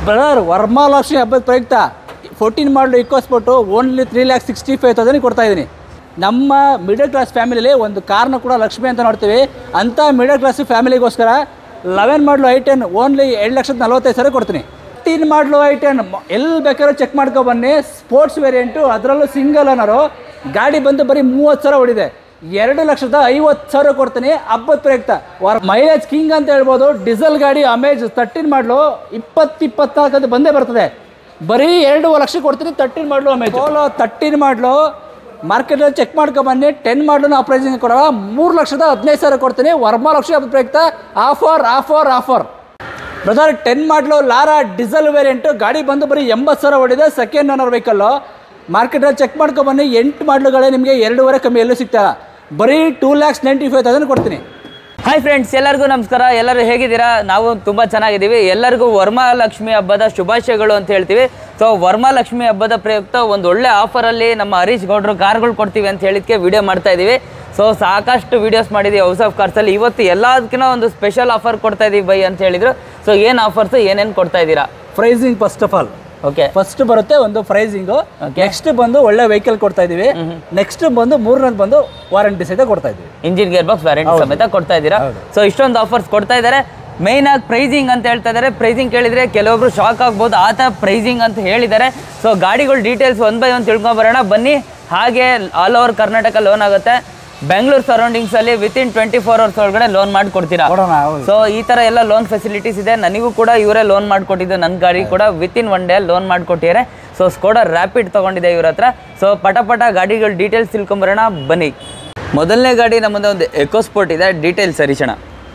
Brother Varamahalakshmi ಹಬ್ಬದ ಪ್ರಯುಕ್ತ fourteen model ಇಕ್ಕೋಸ್ಬಿಟ್ಟು only three lakh sixty five thousand ಕೊಡ್ತಾ ಇದ್ದೀನಿ ನಮ್ಮ ಮಿಡಲ್ ಕ್ಲಾಸ್ ಫ್ಯಾಮಿಲಿಲಿ ಒಂದು ಕಾರ್ನ ಕೂಡ ಲಕ್ಷ್ಮಿ ಅಂತ ನೋಡ್ತೀವಿ ಅಂಥ ಮಿಡಲ್ ಕ್ಲಾಸ್ ಫ್ಯಾಮಿಲಿಗೋಸ್ಕರ eleven model I ten only ಎರಡು ಲಕ್ಷದ ನಲ್ವತ್ತೈದು ಸಾವಿರ ಕೊಡ್ತೀನಿ ಫಿಫ್ಟೀನ್ ಮಾಡಲು ಐ ಟೆನ್ ಎಲ್ಲಿ ಬೇಕಾದ್ರೂ ಚೆಕ್ ಮಾಡ್ಕೊ ಬನ್ನಿ ಸ್ಪೋರ್ಟ್ಸ್ ವೇರಿಯಂಟು ಅದರಲ್ಲೂ ಸಿಂಗಲ್ ಅನ್ನೋರು ಗಾಡಿ ಬಂದು ಬರೀ ಮೂವತ್ತು ಸಾವಿರ ಹೊಡಿದೆ ಎರಡು ಲಕ್ಷದ ಐವತ್ತು ಸಾವಿರ ಕೊಡ್ತೀನಿ ಹಬ್ಬದ ಪ್ರಯುಕ್ತ ವಾರ ಮೈಲೇಜ್ ಕಿಂಗ್ ಅಂತ ಹೇಳ್ಬೋದು ಡೀಸೆಲ್ ಗಾಡಿ ಅಮೇಜ್ ತರ್ಟೀನ್ ಮಾಡಲು ಇಪ್ಪತ್ತು ಇಪ್ಪತ್ನಾಲ್ಕು ಅಂತ ಬಂದೇ ಬರ್ತದೆ ಬರೀ ಎರಡು ಲಕ್ಷ ಕೊಡ್ತೀನಿ ತರ್ಟೀನ್ ಮಾಡಲು ಅಮೇಜ್ ಓಲೋ ತರ್ಟೀನ್ ಮಾಡಲು ಮಾರ್ಕೆಟಲ್ಲಿ ಚೆಕ್ ಮಾಡ್ಕೊ ಬನ್ನಿ ಟೆನ್ ಮಾಡಲು ನಾವು ಪ್ರೈಸಿಂಗ್ ಕೊಡೋ ಮೂರು ಲಕ್ಷದ ಹದಿನೈದು ಸಾವಿರ ಕೊಡ್ತೀನಿ ವರಮಹಾಲಕ್ಷ್ಮಿ ಹಬ್ಬದ ಪ್ರಯುಕ್ತ offer offer offer brother ten model Laura diesel variant ಗಾಡಿ ಬಂದು ಬರೀ ಎಂಬತ್ತು ಸಾವಿರ ಹೊಡಿದೆ ಸೆಕೆಂಡ್ ಓನರ್ ವೆಹಿಕಲ್ಲು ಮಾರ್ಕೆಟಲ್ಲಿ ಚೆಕ್ ಮಾಡ್ಕೊ ಬನ್ನಿ ಎಂಟು ಮಾಡಲುಗಳೇ ನಿಮಗೆ ಎರಡೂವರೆ ಕಮ್ಮಿ ಎಲ್ಲೂ ಸಿಗ್ತಾರ ಬರೀ two lakhs ninety five thousand ಕೊಡ್ತೀನಿ ಹಾಯ್ ಫ್ರೆಂಡ್ಸ್ ಎಲ್ಲರಿಗೂ ನಮಸ್ಕಾರ ಎಲ್ಲರೂ ಹೇಗಿದ್ದೀರಾ ನಾವು ತುಂಬ ಚೆನ್ನಾಗಿದ್ದೀವಿ ಎಲ್ಲರಿಗೂ ವರಮಹಾಲಕ್ಷ್ಮಿ ಹಬ್ಬದ ಶುಭಾಶಯಗಳು ಅಂತ ಹೇಳ್ತೀವಿ ಸೊ ವರಮಹಾಲಕ್ಷ್ಮಿ ಹಬ್ಬದ ಪ್ರಯುಕ್ತ ಒಂದು ಒಳ್ಳೆ ಆಫರಲ್ಲಿ ನಮ್ಮ ಹರೀಶ್ ಗೌಡ್ರು ಕಾರ್ಗಳು ಕೊಡ್ತೀವಿ ಅಂತ ಹೇಳಿದ್ಕೆ ವಿಡಿಯೋ ಮಾಡ್ತಾ ಇದ್ದೀವಿ ಸೊ ಸಾಕಷ್ಟು ವೀಡಿಯೋಸ್ ಮಾಡಿದ್ದೀವಿ ಹೌಸ್ ಆಫ್ ಕಾರ್ಸಲ್ಲಿ ಇವತ್ತು ಎಲ್ಲದಕ್ಕಿಂತ ಒಂದು ಸ್ಪೆಷಲ್ ಆಫರ್ ಕೊಡ್ತಾ ಇದೀವಿ ಬೈ ಅಂತ ಹೇಳಿದ್ರು ಸೊ ಏನು ಆಫರ್ಸ್ ಏನೇನು ಕೊಡ್ತಾ ಇದ್ದೀರಾ pricing first of all okay first ಬರುತ್ತೆ ಒಂದು ಪ್ರೈಸಿಂಗು ನೆಕ್ಸ್ಟ್ ಬಂದು ಒಳ್ಳೆ ವೆಹಿಕಲ್ ಕೊಡ್ತಾ ಇದೀವಿ ನೆಕ್ಸ್ಟ್ ಬಂದು ಮೂರನೇದು ಬಂದು ವಾರಂಟಿ ಸಹಿತ ಕೊಡ್ತಾ ಇದೀವಿ ಇಂಜಿನ್ ಗೇರ್ ಬಾಕ್ಸ್ ವ್ಯಾರಂಟಿ ಸಮೇತ ಕೊಡ್ತಾ ಇದ್ದೀರಾ ಸೊ ಇಷ್ಟೊಂದು ಆಫರ್ಸ್ ಕೊಡ್ತಾ ಇದ್ದಾರೆ ಮೇನ್ ಆಗಿ ಪ್ರೈಸಿಂಗ್ ಅಂತ ಹೇಳ್ತಾ ಇದ್ದಾರೆ ಪ್ರೈಸಿಂಗ್ ಕೇಳಿದ್ರೆ ಕೆಲವೊಬ್ರು ಶಾಕ್ ಆಗ್ಬೋದು ಆ ಥರ ಪ್ರೈಸಿಂಗ್ ಅಂತ ಹೇಳಿದ್ದಾರೆ ಸೊ ಗಾಡಿಗಳ ಡೀಟೇಲ್ಸ್ ಒನ್ ಬೈ ಒನ್ ತಿಳ್ಕೊಂಬರೋಣ ಬನ್ನಿ ಹಾಗೆ ಆಲ್ ಓವರ್ ಕರ್ನಾಟಕ ಲೋನ್ ಆಗುತ್ತೆ ಬೆಂಗಳೂರು ಸರೌಂಡಿಂಗ್ಸ್ ಅಲ್ಲಿ within twenty four hours ಒಳಗಡೆ ಲೋನ್ ಮಾಡಿಕೊಡ್ತೀರಾ ಕೊಡೋಣ ಹೌದು. ಸೊ ಈ ತರ ಎಲ್ಲ ಲೋನ್ ಫೆಸಿಲಿಟೀಸ್ ಇದೆ ನನಗೂ ಕೂಡ ಇವರೇ ಲೋನ್ ಮಾಡಿಕೊಟ್ಟಿದ್ದು ನನ್ನ ಗಾಡಿ ಕೂಡ within one day loan ಮಾಡಿಕೊಟ್ಟಿದ್ದಾರೆ ಸೊ ಸ್ಕೋಡಾ ರ್ಯಾಪಿಡ್ ತಗೊಂಡಿದೆ ಇವ್ರ ಹತ್ರ ಸೊ ಪಟ ಪಟ ಗಾಡಿಗಳ ಡೀಟೇಲ್ಸ್ ತಿಳ್ಕೊಂಬರೋಣ ಬನ್ನಿ ಮೊದಲನೇ ಗಾಡಿ ನಮ್ಮದು ಒಂದು ಎಕೋಸ್ಪೋರ್ಟ್ ಇದೆ ಡೀಟೇಲ್ಸ್ ಹರೀಶಣ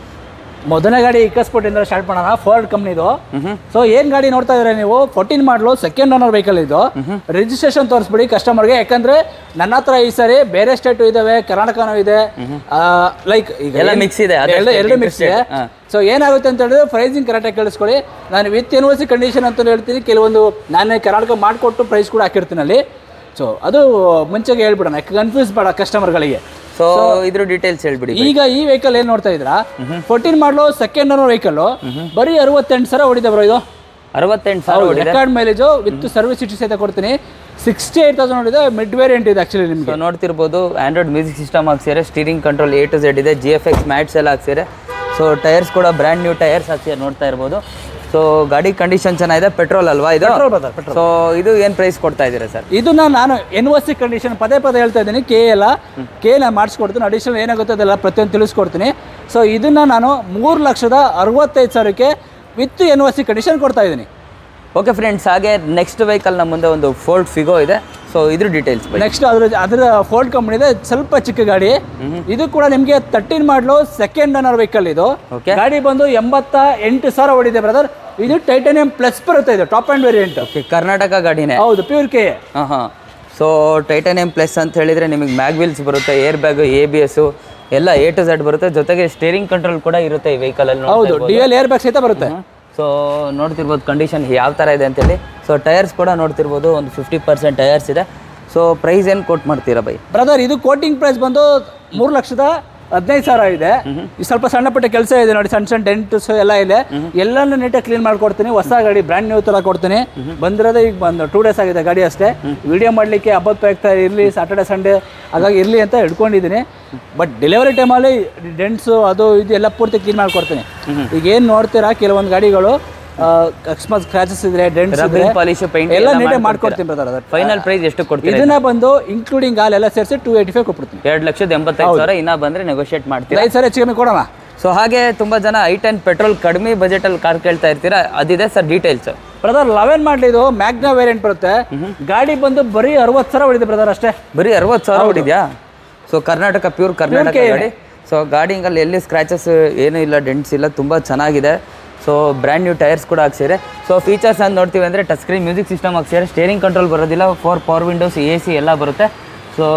ಮೊದಲನೇ ಗಾಡಿ ಇಕ್ಕಸ್ಪೋರ್ಟ್ ಇಂದ ಸ್ಟಾರ್ಟ್ ಮಾಡೋಣ ಫೋರ್ಡ್ ಕಂಪ್ನಿದು ಸೊ ಏನ್ ಗಾಡಿ ನೋಡ್ತಾ ಇದ್ರೆ ನೀವು fourteen model second owner vehicle ಇದು ರಿಜಿಸ್ಟ್ರೇಷನ್ ತೋರಿಸ್ಬಿಡಿ ಕಸ್ಟಮರ್ಗೆ ಯಾಕಂದ್ರೆ ನನ್ನ ಹತ್ರ ಈ ಸರಿ ಬೇರೆ ಸ್ಟೇಟ್ ಇದಾವೆ ಕರ್ನಾಟಕನೂ ಇದೆ ಲೈಕ್ ಈಗ ಎಲ್ಲ ಏನ್- mix ಇದೆ, ಅದೇ ಎಲ್ಲ state, ಎರಡು ಇಂಟರ್ ಮಿಕ್ಸ್ ಇದೆ state. ಹಾ. ಸೊ ಏನಾಗುತ್ತೆ ಅಂತ ಹೇಳಿದ್ರೆ ಪ್ರೈಸಿಂಗ್ ಕರೆಕ್ಟಾಗಿ ಕೇಳಿಸ್ಕೊಳ್ಳಿ ನಾನು ವಿತ್ ಯೂನಿವರ್ಸಿಟಿ ಕಂಡೀಷನ್ ಅಂತ ಹೇಳ್ತೀನಿ ಕೆಲವೊಂದು ನಾನೇ ಕರ್ನಾಟಕ ಮಾಡಿಕೊಟ್ಟು ಪ್ರೈಸ್ ಕೂಡ ಹಾಕಿರ್ತೀನಿ ಅಲ್ಲಿ ಸೊ ಅದು ಮುಂಚೆಗೆ ಹೇಳ್ಬಿಡೋಣ ಕನ್ಫ್ಯೂಸ್ ಬೇಡ ಕಸ್ಟಮರ್ಗಳಿಗೆ ಸೊ ಇದ್ರ ಡೀಟೇಲ್ಸ್ ಹೇಳ್ಬಿಡಿ ಈಗ ಈ ವೆಹಿಕಲ್ ಏನ್ ನೋಡ್ತಾ ಇದ್ರಾ fourteen model second owner vehicle ಬರೀ ಅರವತ್ತೆಂಟು ಸಾವಿರ ಹೊಡಿದೆ ಬ್ರೋ ಇದು ಅರವತ್ತೆಂಟು ಸಾವಿರ ಹೊಡಿದೆ ರೆಕಾರ್ಡ್ ಮೈಲೇಜು ವಿತ್ ಸರ್ವಿಸ್ ಸಿಟಿ ಸಹಿತ ಕೊಡ್ತೀನಿ ಸಿಕ್ಸ್ಟಿ ಏಟ್ ತೌಸಂಡ್ ಹೊಡಿದೆ ಮಿಡ್ ವೇರಿಯಂಟ್ ಇದೆ ಆಕ್ಚುಲಿ ನಿಮ್ಗೆ ಸೊ ನೋಡ್ತಿರ್ಬೋದು ಆಂಡ್ರಾಯ್ಡ್ ಮ್ಯೂಸಿಕ್ ಸಿಸ್ಟಮ್ ಹಾಕ್ಸಿದ್ದಾರೆ steering control A to Z ಇದೆ ಜಿ ಎಫ್ ಎಕ್ಸ್ ಮ್ಯಾಟ್ಸ್ ಎಲ್ಲ ಹಾಕ್ಸಿದ್ದಾರೆ ಸೊ ಟೈರ್ಸ್ ಕೂಡ ಬ್ರ್ಯಾಂಡ್ ನ್ಯೂ ಟೈರ್ಸ್ ಹಾಕ್ಸಿದ್ದಾರೆ ನೋಡ್ತಾ ಇರ್ಬೋದು ಸೊ ಗಾಡಿ ಕಂಡೀಷನ್ ಚೆನ್ನಾಗಿದೆ ಪೆಟ್ರೋಲ್ ಅಲ್ವಾ ಇದು Petrol brother, petrol. ಸೊ ಇದು ಏನು ಪ್ರೈಸ್ ಕೊಡ್ತಾ ಇದ್ದೀರಾ ಸರ್ ಇದನ್ನ ನಾನು ಎನ್ ಒ ಸಿ ಕಂಡೀಷನ್ ಪದೇ ಪದೇ ಹೇಳ್ತಾ ಇದ್ದೀನಿ ಕೆ ಎಲ್ಲ ಕೆ ನಾನು ಮಾಡಿಸ್ಕೊಡ್ತೀನಿ ಅಡಿಷನಲ್ ಏನಾಗುತ್ತೆ ಅದೆಲ್ಲ ಪ್ರತಿಯೊಂದು ತಿಳಿಸ್ಕೊಡ್ತೀನಿ ಸೊ ಇದನ್ನ ನಾನು ಮೂರು ಲಕ್ಷದ ಅರವತ್ತೈದು ಸಾವಿರಕ್ಕೆ with N O C condition ಕೊಡ್ತಾ ಇದ್ದೀನಿ ಓಕೆ ಫ್ರೆಂಡ್ಸ್ ಹಾಗೆ ನೆಕ್ಸ್ಟ್ ವೆಹಿಕಲ್ ನಮ್ಮ ಮುಂದೆ ಒಂದು ಫೋರ್ಡ್ ಫಿಗೋ ಇದೆ ಸೊ ಇದ್ರ ಡೀಟೇಲ್ಸ್ ನೆಕ್ಸ್ಟ್ ಅದ್ರ ಅದರ ಫೋರ್ಡ್ ಕಂಪ್ನಿ ಇದೆ ಸ್ವಲ್ಪ ಚಿಕ್ಕ ಗಾಡಿ ಇದು ಕೂಡ ನಿಮಗೆ thirteen model second owner vehicle ಇದು Okay. ಗಾಡಿ ಬಂದು ಎಂಬತ್ತ ಎಂಟು ಸಾವಿರ ಹೊಡಿದೆ ಬ್ರದರ್ ಇದು ಟೈಟಾನಿಯಂ ಪ್ಲಸ್ ಬರುತ್ತೆ ಇದು top end variant okay Karnataka ಗಾಡಿನೇ ಹೌದು ಪ್ಯೂರ್ ಕೆ ಹಾಂ ಹಾಂ ಸೊ ಟೈಟಾನಿಯಂ ಪ್ಲಸ್ ಅಂತ ಹೇಳಿದರೆ ನಿಮಗೆ ಮ್ಯಾಗ್ ವೀಲ್ಸ್ ಬರುತ್ತೆ air bag A B S ಎಲ್ಲ ಎ ಟು ಝೆಡ್ ಬರುತ್ತೆ ಜೊತೆಗೆ ಸ್ಟೇರಿಂಗ್ ಕಂಟ್ರೋಲ್ ಕೂಡ ಇರುತ್ತೆ ಈ ವೆಹಿಕಲಲ್ಲಿ ಹೌದು ಡಿ ಎಲ್ ಏರ್ ಬ್ಯಾಗ್ ಸಹಿತ ಬರುತ್ತೆ ಸೊ ನೋಡ್ತಿರ್ಬೋದು ಕಂಡೀಷನ್ ಯಾವ ಥರ ಇದೆ ಅಂತೇಳಿ ಸೊ ಟೈರ್ಸ್ ಕೂಡ ನೋಡ್ತಿರ್ಬೋದು ಒಂದು ಫಿಫ್ಟಿ ಪರ್ಸೆಂಟ್ ಟೈರ್ಸ್ ಇದೆ ಸೊ ಪ್ರೈಸ್ ಏನು ಕೊಟ್ಟು ಮಾಡ್ತೀರಾ ಬೈ ಬ್ರದರ್ ಇದು ಕೋಟಿಂಗ್ ಪ್ರೈಸ್ ಬಂದು ಮೂರು ಲಕ್ಷದ ಹದಿನೈದು ಸಾವಿರ ಇದೆ ಈ ಸ್ವಲ್ಪ ಸಣ್ಣ ಪುಟ್ಟ ಕೆಲಸ ಇದೆ ನೋಡಿ ಸಣ್ಣ ಸಣ್ಣ ಡೆಂಟ್ಸ್ ಎಲ್ಲ ಇದೆ ಎಲ್ಲಾನು ನೀಟಾಗಿ ಕ್ಲೀನ್ ಮಾಡ್ಕೊಡ್ತೀನಿ ಹೊಸ ಗಾಡಿ ಬ್ರ್ಯಾಂಡ್ ನ್ಯೂ ತರ ಕೊಡ್ತೀನಿ ಬಂದಿರೋದೇ ಈಗ ಬಂದು ಟೂ ಡೇಸ್ ಆಗಿದೆ ಗಾಡಿ ಅಷ್ಟೇ ವಿಡಿಯೋ ಮಾಡಲಿಕ್ಕೆ ಹಬ್ಬದ ಪ್ರಯುಕ್ತ ಇರಲಿ ಸಾಟರ್ಡೆ ಸಂಡೇ ಹಾಗಾಗಿ ಇರಲಿ ಅಂತ ಹಿಡ್ಕೊಂಡಿದ್ದೀನಿ ಬಟ್ ಡೆಲಿವರಿ ಟೈಮಲ್ಲಿ ಡೆಂಟ್ಸು ಅದು ಇದು ಎಲ್ಲ ಪೂರ್ತಿ ಕ್ಲೀನ್ ಮಾಡ್ಕೊಡ್ತೀನಿ ಈಗ ಏನು ನೋಡ್ತೀರಾ ಕೆಲವೊಂದು ಗಾಡಿಗಳು ಆ, ಅಕಸ್ಮಾತ್ ಸ್ಕ್ರಾಚಸ್ ಇದ್ರೆ ಡೆಂಟ್ಸ್ ಇದ್ರೆ ರಬ್ಬಿಂಗ್ ಪಾಲಿಶ್ ಪೇಂಟ್ ಎಲ್ಲ ನೀಟಾಗಿ ಮಾಡ್ಕೊಡ್ತೀನಿ ಬ್ರದರ್ ಅದು ಫೈನಲ್ ಪ್ರೈಸ್ ಎಷ್ಟು ಕೊಡ್ತೀರಾ ಇದನ್ನ ಬಂದು ಇನ್ಕ್ಲೂಡಿಂಗ್ ಆಲ್ ಎಲ್ಲ ಸೇರಿಸಿ ಟೂ ಏಯ್ಟಿ ಫೈವ್ ಕೊಟ್ಬಿಡ್ತೀನಿ ಎರಡು ಲಕ್ಷದ ಎಂಬತ್ತೈದು ಸಾವಿರ ಇನ್ನೂ ಬಂದರೆ ನೆಗೋಷಿಯೇಟ್ ಮಾಡ್ತೀರಾ ಐದು ಸಾವಿರ ಹೆಚ್ಚು ಕಮ್ಮಿ ಕೊಡೋಣ ಸೊ ಹಾಗೆ ತುಂಬ ಜನ ಐ ಟೆನ್ ಪೆಟ್ರೋಲ್ ಕಡಿಮೆ ಬಜೆಟಲ್ಲಿ ಕಾರ್ ಕೇಳ್ತಾ ಇರ್ತೀರಾ ಅದಿದೆ ಸರ್ ಡೀಟೇಲ್ಸ್ ಬ್ರದರ್ ಲೆವೆನ್ ಮಾಡಲಿದು ಮ್ಯಾಗ್ನಾ ವೇರಿಯಂಟ್ ಬರುತ್ತೆ ಗಾಡಿ ಬಂದು ಬರೀ ಅರವತ್ತು ಸಾವಿರ ಹೊಡಿದೆ ಬ್ರದರ್ ಅಷ್ಟೇ ಬರೀ ಅರವತ್ತು ಸಾವಿರ ಹೊಡಿದ್ಯಾ so Karnataka pure Karnataka Pure ಗಾಡಿ ಸೊ ಗಾಡಿಂಗಲ್ಲಿ ಎಲ್ಲಿ ಸ್ಕ್ರಾಚಸ್ ಏನೂ ಇಲ್ಲ ಡೆಂಟ್ಸ್ ಇಲ್ಲ ತುಂಬ ಚೆನ್ನಾಗಿದೆ ಸೊ ಬ್ರ್ಯಾಂಡ್ ನ್ಯೂ ಟೈರ್ಸ್ ಕೂಡ ಹಾಕ್ಸಿದ್ದಾರೆ ಸೊ ಫೀಚರ್ಸ್ ಅಂತ ನೋಡ್ತೀವಿ ಅಂದರೆ ಟಚ್ ಸ್ಕ್ರೀನ್ ಮ್ಯೂಸಿಕ್ ಸಿಸ್ಟಮ್ ಹಾಕ್ಸಿದ್ದಾರೆ ಸ್ಟೇರಿಂಗ್ ಕಂಟ್ರೋಲ್ ಬರೋದಿಲ್ಲ four power windows A C ಎಲ್ಲ ಬರುತ್ತೆ ಸೊ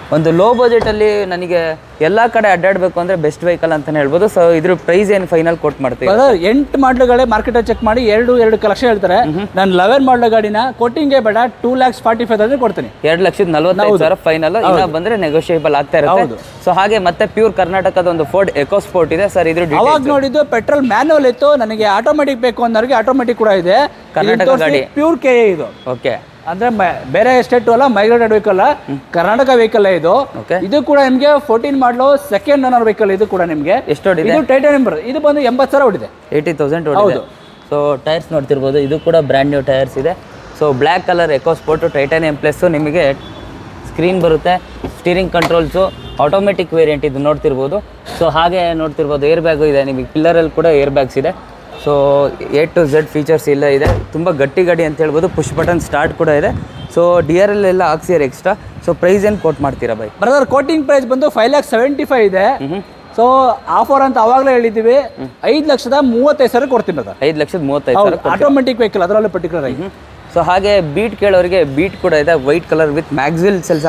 ಒಂದು ಲೋ ಬಜೆಟಲ್ಲಿ ನನಗೆ ಎಲ್ಲ ಕಡೆ ಅಡ್ಡಾಡಬೇಕು ಅಂದರೆ ಬೆಸ್ಟ್ ವೆಹಿಕಲ್ ಅಂತಲೇ ಹೇಳ್ಬೋದು ಸೊ ಇದ್ರ ಪ್ರೈಸ್ ಏನು ಫೈನಲ್ ಕೊಟ್ಟು ಮಾಡ್ತೀವಿ ಬ್ರದರ್ ಎಂಟು ಮಾಡ್ಲುಗಳೇ ಮಾರ್ಕೆಟಲ್ಲಿ ಚೆಕ್ ಮಾಡಿ ಎರಡು ಎರಡು ಲಕ್ಷ ಹೇಳ್ತಾರೆ ನಾನು ಲೆವೆನ್ ಮಾಡ್ಲ ಗಾಡಿನ ಕೊಟ್ಟಿಂಗೆ ಬೇಡ two lakhs forty five thousand ಕೊಡ್ತೀನಿ ಎರಡು ಲಕ್ಷದ ನಲ್ವತ್ತೈದು ಸಾವಿರ ಫೈನಲ್ ಇನ್ನ ಬಂದ್ರೆ ನೆಗೋಷಿಯೇಬಲ್ ಆಗ್ತಾ ಇರುತ್ತೆ ಸೊ ಹಾಗೆ ಮತ್ತೆ ಪ್ಯೂರ್ ಕರ್ನಾಟಕದ ಒಂದು ಫೋರ್ಡ್ ಎಕೋ ಸ್ಪೋರ್ಟ್ ಇದೆ ಸರ್ ಇದ್ರ ಅವಾಗ ನೋಡಿದ್ದು ಪೆಟ್ರೋಲ್ ಮ್ಯಾನುವಲ್ ಇತ್ತು ನನಗೆ ಆಟೋಮೆಟಿಕ್ ಬೇಕು ಅನ್ನೋರಿಗೆ ಆಟೋಮೆಟಿಕ್ ಕೂಡ ಇದೆ ಕರ್ನಾಟಕ ಗಾಡಿ. ಪ್ಯೂರ್ ಕೆ ಇದು ಓಕೆ ಅಂದ್ರೆ ಮ- ಬೇರೆ ಸ್ಟೇಟ್ ಅಲ್ಲ ಮೈಗ್ರೇಟೆಡ್ ವೆಹಿಕಲ್ ಕರ್ನಾಟಕ ವೆಹಿಕಲ್ ಇದು Okay. ಇದು ಕೂಡ ನಿಮಗೆ fourteen model second owner vehicle ಇದು ಕೂಡ ನಿಮಗೆ ಎಷ್ಟು ಹೊಡಿದೆ ಇದು ಟೈಟಾನಿಯಂ ಬರುತ್ತೆ ಇದು ಬಂದು ಎಂಬತ್ತು ಸಾವಿರ ಹೊಡಿದೆ ಏಯ್ಟಿ ತೌಸಂಡ್ ಹೊಡಿದೆ ಸೊ ಟೈರ್ಸ್ ನೋಡ್ತಿರ್ಬೋದು ಇದು ಕೂಡ ಬ್ರ್ಯಾಂಡ್ ನ್ಯೂ ಟೈರ್ಸ್ ಇದೆ so black colour EcoSport titanium plus ನಿಮಗೆ ಸ್ಕ್ರೀನ್ ಬರುತ್ತೆ ಸ್ಟೀರಿಂಗ್ ಕಂಟ್ರೋಲ್ಸು ಆಟೋಮೆಟಿಕ್ ವೇರಿಯಂಟ್ ಇದು ನೋಡ್ತಿರ್ಬೋದು ಸೊ ಹಾಗೆ ನೋಡ್ತಿರ್ಬೋದು ಏರ್ ಬ್ಯಾಗು ಇದೆ ನಿಮಗೆ ಪಿಲ್ಲರಲ್ಲಿ ಕೂಡ ಏರ್ ಬ್ಯಾಗ್ಸ್ ಇದೆ so A to Z features ಇಲ್ಲ ಇದೆ ತುಂಬ ಗಟ್ಟಿ ಗಾಡಿ ಅಂತ ಹೇಳ್ಬೋದು ಪುಷ್ ಬಟನ್ ಸ್ಟಾರ್ಟ್ ಕೂಡ ಇದೆ ಸೊ ಡಿ ಆರ್ ಎಲ್ ಎಲ್ಲ ಹಾಕ್ಸಿದ್ದಾರೆ ಎಕ್ಸ್ಟ್ರಾ ಸೊ ಪ್ರೈಸ್ ಏನು ಕೋಟ್ ಮಾಡ್ತೀರಾ ಬೈ ಬ್ರದರ್ ಕೋಟಿಂಗ್ ಪ್ರೈಸ್ ಬಂದು ಫೈವ್ ಲ್ಯಾಕ್ ಸೆವೆಂಟಿ ಫೈವ್ ಇದೆ ಸೊ ಆಫರ್ ಅಂತ ಅವಾಗಲೇ ಹೇಳಿದ್ದೀವಿ ಐದು ಲಕ್ಷದ ಮೂವತ್ತೈದು ಸಾವಿರ ಕೊಡ್ತೀನಿ ಬ್ರದರ್ ಐದು ಲಕ್ಷದ ಮೂವತ್ತೈದು ಹೌದು ಆಟೋಮೆಟಿಕ್ ವೆಹಿಕಲ್ ಅದರಲ್ಲೂ ಪರ್ಟಿಕ್ಯುಲರ್ ಆಗಿ ಸೊ ಹಾಗೆ ಬೀಟ್ ಕೇಳೋರಿಗೆ ಬೀಟ್ ಕೂಡ ಇದೆ ವೈಟ್ ಕಲರ್ ವಿತ್ ಮ್ಯಾಗ್ವಿಲ್ ಸೆಲ್ಸ್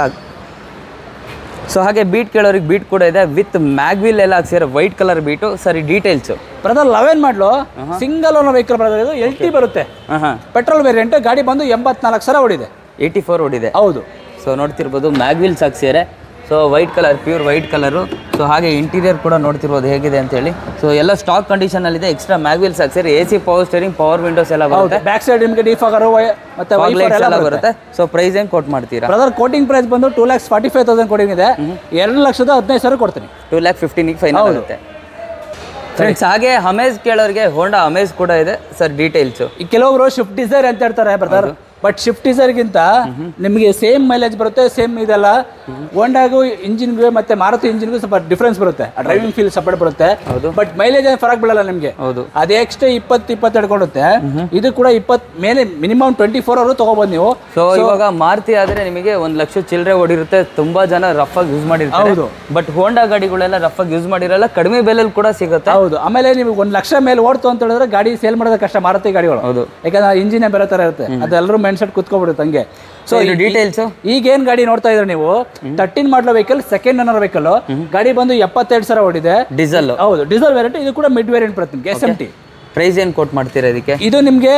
ಸೊ ಹಾಗೆ ಬೀಟ್ ಕೇಳೋರಿಗೆ ಬೀಟ್ ಕೂಡ ಇದೆ ವಿತ್ ಮ್ಯಾಗ್ವಿಲ್ ಎಲ್ಲ ಹಾಕ್ಸಿರೋ ವೈಟ್ ಕಲರ್ ಬೀಟು ಸರಿ details brother eleven model single owner vehicle brother ಇದು ಎಲ್ ಟಿ ಬರುತ್ತೆ ಹಾಂ ಹಾಂ ಪೆಟ್ರೋಲ್ ವೇರಿಯಂಟ್ ಗಾಡಿ ಬಂದು ಎಂಬತ್ನಾಲ್ಕು ಸಾವಿರ ಹೊಡಿದೆ ಏಯ್ಟಿ ಫೋರ್ ಓಡಿದೆ ಹೌದು ಸೊ ನೋಡ್ತಿರ್ಬೋದು ಮ್ಯಾಗ್ವಿಲ್ಸ್ ಹಾಕ್ಸಿದ್ದಾರೆ so white colour pure white colour so ಹಾಗೆ ಇಂಟೀರಿಯರ್ ಕೂಡ ನೋಡ್ತಿರ್ಬೋದು ಹೇಗಿದೆ ಅಂತೇಳಿ ಸೊ ಎಲ್ಲ ಸ್ಟಾಕ್ ಕಂಡೀಷನಲ್ಲಿದೆ ಎಕ್ಸ್ಟ್ರಾ ಮ್ಯಾಗ್ವಿಲ್ಸ್ ಹಾಕ್ಸಿರಿ A C power steering power windows ಎಲ್ಲ ಹೌದು ಬರುತ್ತೆ ಬ್ಯಾಕ್ ಸೈಡ್ ನಿಮಗೆ ಡಿಫಾಗರ್ ಮತ್ತೆ Fog ವೈಫರ್ lights ಎಲ್ಲ ಎಲ್ಲ ಬರುತ್ತೆ ಬರುತ್ತೆ ಸೊ ಪ್ರೈಸ್ ಏನು ಕೊಟ್ ಮಾಡ್ತೀರಾ ಬ್ರದರ್ ಕೋಟಿಂಗ್ ಪ್ರೈಸ್ ಬಂದು two lakhs forty five thousand quoting ಇದೆ ಎರಡು ಲಕ್ಷದ ಹದಿನೈದು ಸಾವಿರ ಕೊಡ್ತೀನಿ ಟೂ ಲ್ಯಾಕ್ ಫಿಫ್ಟೀನಿಗೆ ಫೈನಲ್ ಆಗುತ್ತೆ ಫ್ರೆಂಡ್ಸ್ ಹಾಗೆ ಅಮೇಜ್ ಕೇಳೋರಿಗೆ ಹೋಂಡಾ ಅಮೇಜ್ ಕೂಡ ಇದೆ ಸರ್ ಡೀಟೇಲ್ಸು ಈ ಕೆಲವೊಬ್ರು ಶಿಫ್ಟ್ ಡಿಸೈರ್ ಅಂತ ಹೇಳ್ತಾರೆ ಬ್ರದರ್ ಬಟ್ ಶಿಫ್ಟ್ ಡಿಸೈರ್ಗಿಂತ ನಿಮಗೆ ಸೇಮ್ ಮೈಲೇಜ್ ಬರುತ್ತೆ ಸೇಮ್ ಇದೆಲ್ಲ ಹೋಂಡಾಗೂ ಇಂಜಿನ್ಗೆ ಮತ್ತೆ ಮಾರುತಿ ಇಂಜಿನ್ಗೂ ಸ್ವಲ್ಪ ಡಿಫ್ರೆನ್ಸ್ ಬರುತ್ತೆ ಡ್ರೈವಿಂಗ್ ಫೀಲ್ ಸಪರೇಟ್ ಬರುತ್ತೆ ಹೌದು. ಬಟ್ ಮೈಲೇಜ್ ಏನು ಫರಕ್ ಬೀಳಲ್ಲ ನಿಮಗೆ ಹೌದು ಅದೇ ಎಕ್ಸ್ಟ್ರಾ ಇಪ್ಪತ್ತು ಇಪ್ಪತ್ತೆರಡು ಕೊಡುತ್ತೆ ಇದು ಕೂಡ ಇಪ್ಪತ್ ಮೇಲೆ ಮಿನಿಮಮ್ ಟ್ವೆಂಟಿ ಫೋರ್ ಅವರು ತಗೋಬೋದು ನೀವು ಸೊ ಇವಾಗ ಮಾರುತಿ ಆದ್ರೆ ನಿಮಗೆ ಒಂದ್ ಲಕ್ಷ ಚಿಲ್ಲರೆ ಓಡಿರುತ್ತೆ ತುಂಬಾ ಜನ ರಫ್ ಆಗಿ ಯೂಸ್ ಮಾಡಿರ್ತಾರೆ ಹೌದು. ಬಟ್ ಹೋಂಡಾ ಗಾಡಿಗಳೆಲ್ಲ ರಫ್ ಆಗಿ ಯೂಸ್ ಮಾಡಿರಲ್ಲ ಕಡಿಮೆ ಬೆಲೆಯಲ್ಲಿ ಕೂಡ ಸಿಗುತ್ತೆ ಹೌದು ಆಮೇಲೆ ನಿಮಗೆ ಒಂದು ಲಕ್ಷ ಮೇಲೆ ಓಡ್ತು ಅಂತ ಹೇಳಿದ್ರೆ ಗಾಡಿ ಸೇಲ್ ಮಾಡೋದು ಕಷ್ಟ ಮಾರುತಿ ಗಾಡಿಗಳು ಹೌದು ಯಾಕಂದ್ರೆ ಇಂಜಿನ್ ಬೇರೆ ತರ ಇರುತ್ತೆ ಅದೆಲ್ಲರೂ ಮೈಂಡ್ ಸೆಟ್ ಕುತ್ಕೊಬಿಡುತ್ತೆ ಹಂಗೆ ಸೊ ಇದು ಡೀಟೇಲ್ಸ್ ಈಗ ಏನ್ ಗಾಡಿ ನೋಡ್ತಾ ಇದ್ರೆ ನೀವು thirteen model vehicle second owner vehicle ಗಾಡಿ ಬಂದು ಎಪ್ಪತ್ತೆರಡು ಸಾವಿರ ಓಡಿದೆ ಡೀಸೆಲ್ ಹೌದು ಡೀಸೆಲ್ ವೇರಿಯಂಟ್ ಇದು ಕೂಡ ಮಿಡ್ ವೇರಿಯಂಟ್ ಬರುತ್ತೆ ನಿಮ್ಗೆ ಎಸ್ ಎಂ ಟಿ ಪ್ರೈಸ್ ಏನ್ ಕೊಟ್ ಮಾಡ್ತೀರಾ ಇದಕ್ಕೆ ಇದು ನಿಮ್ಗೆ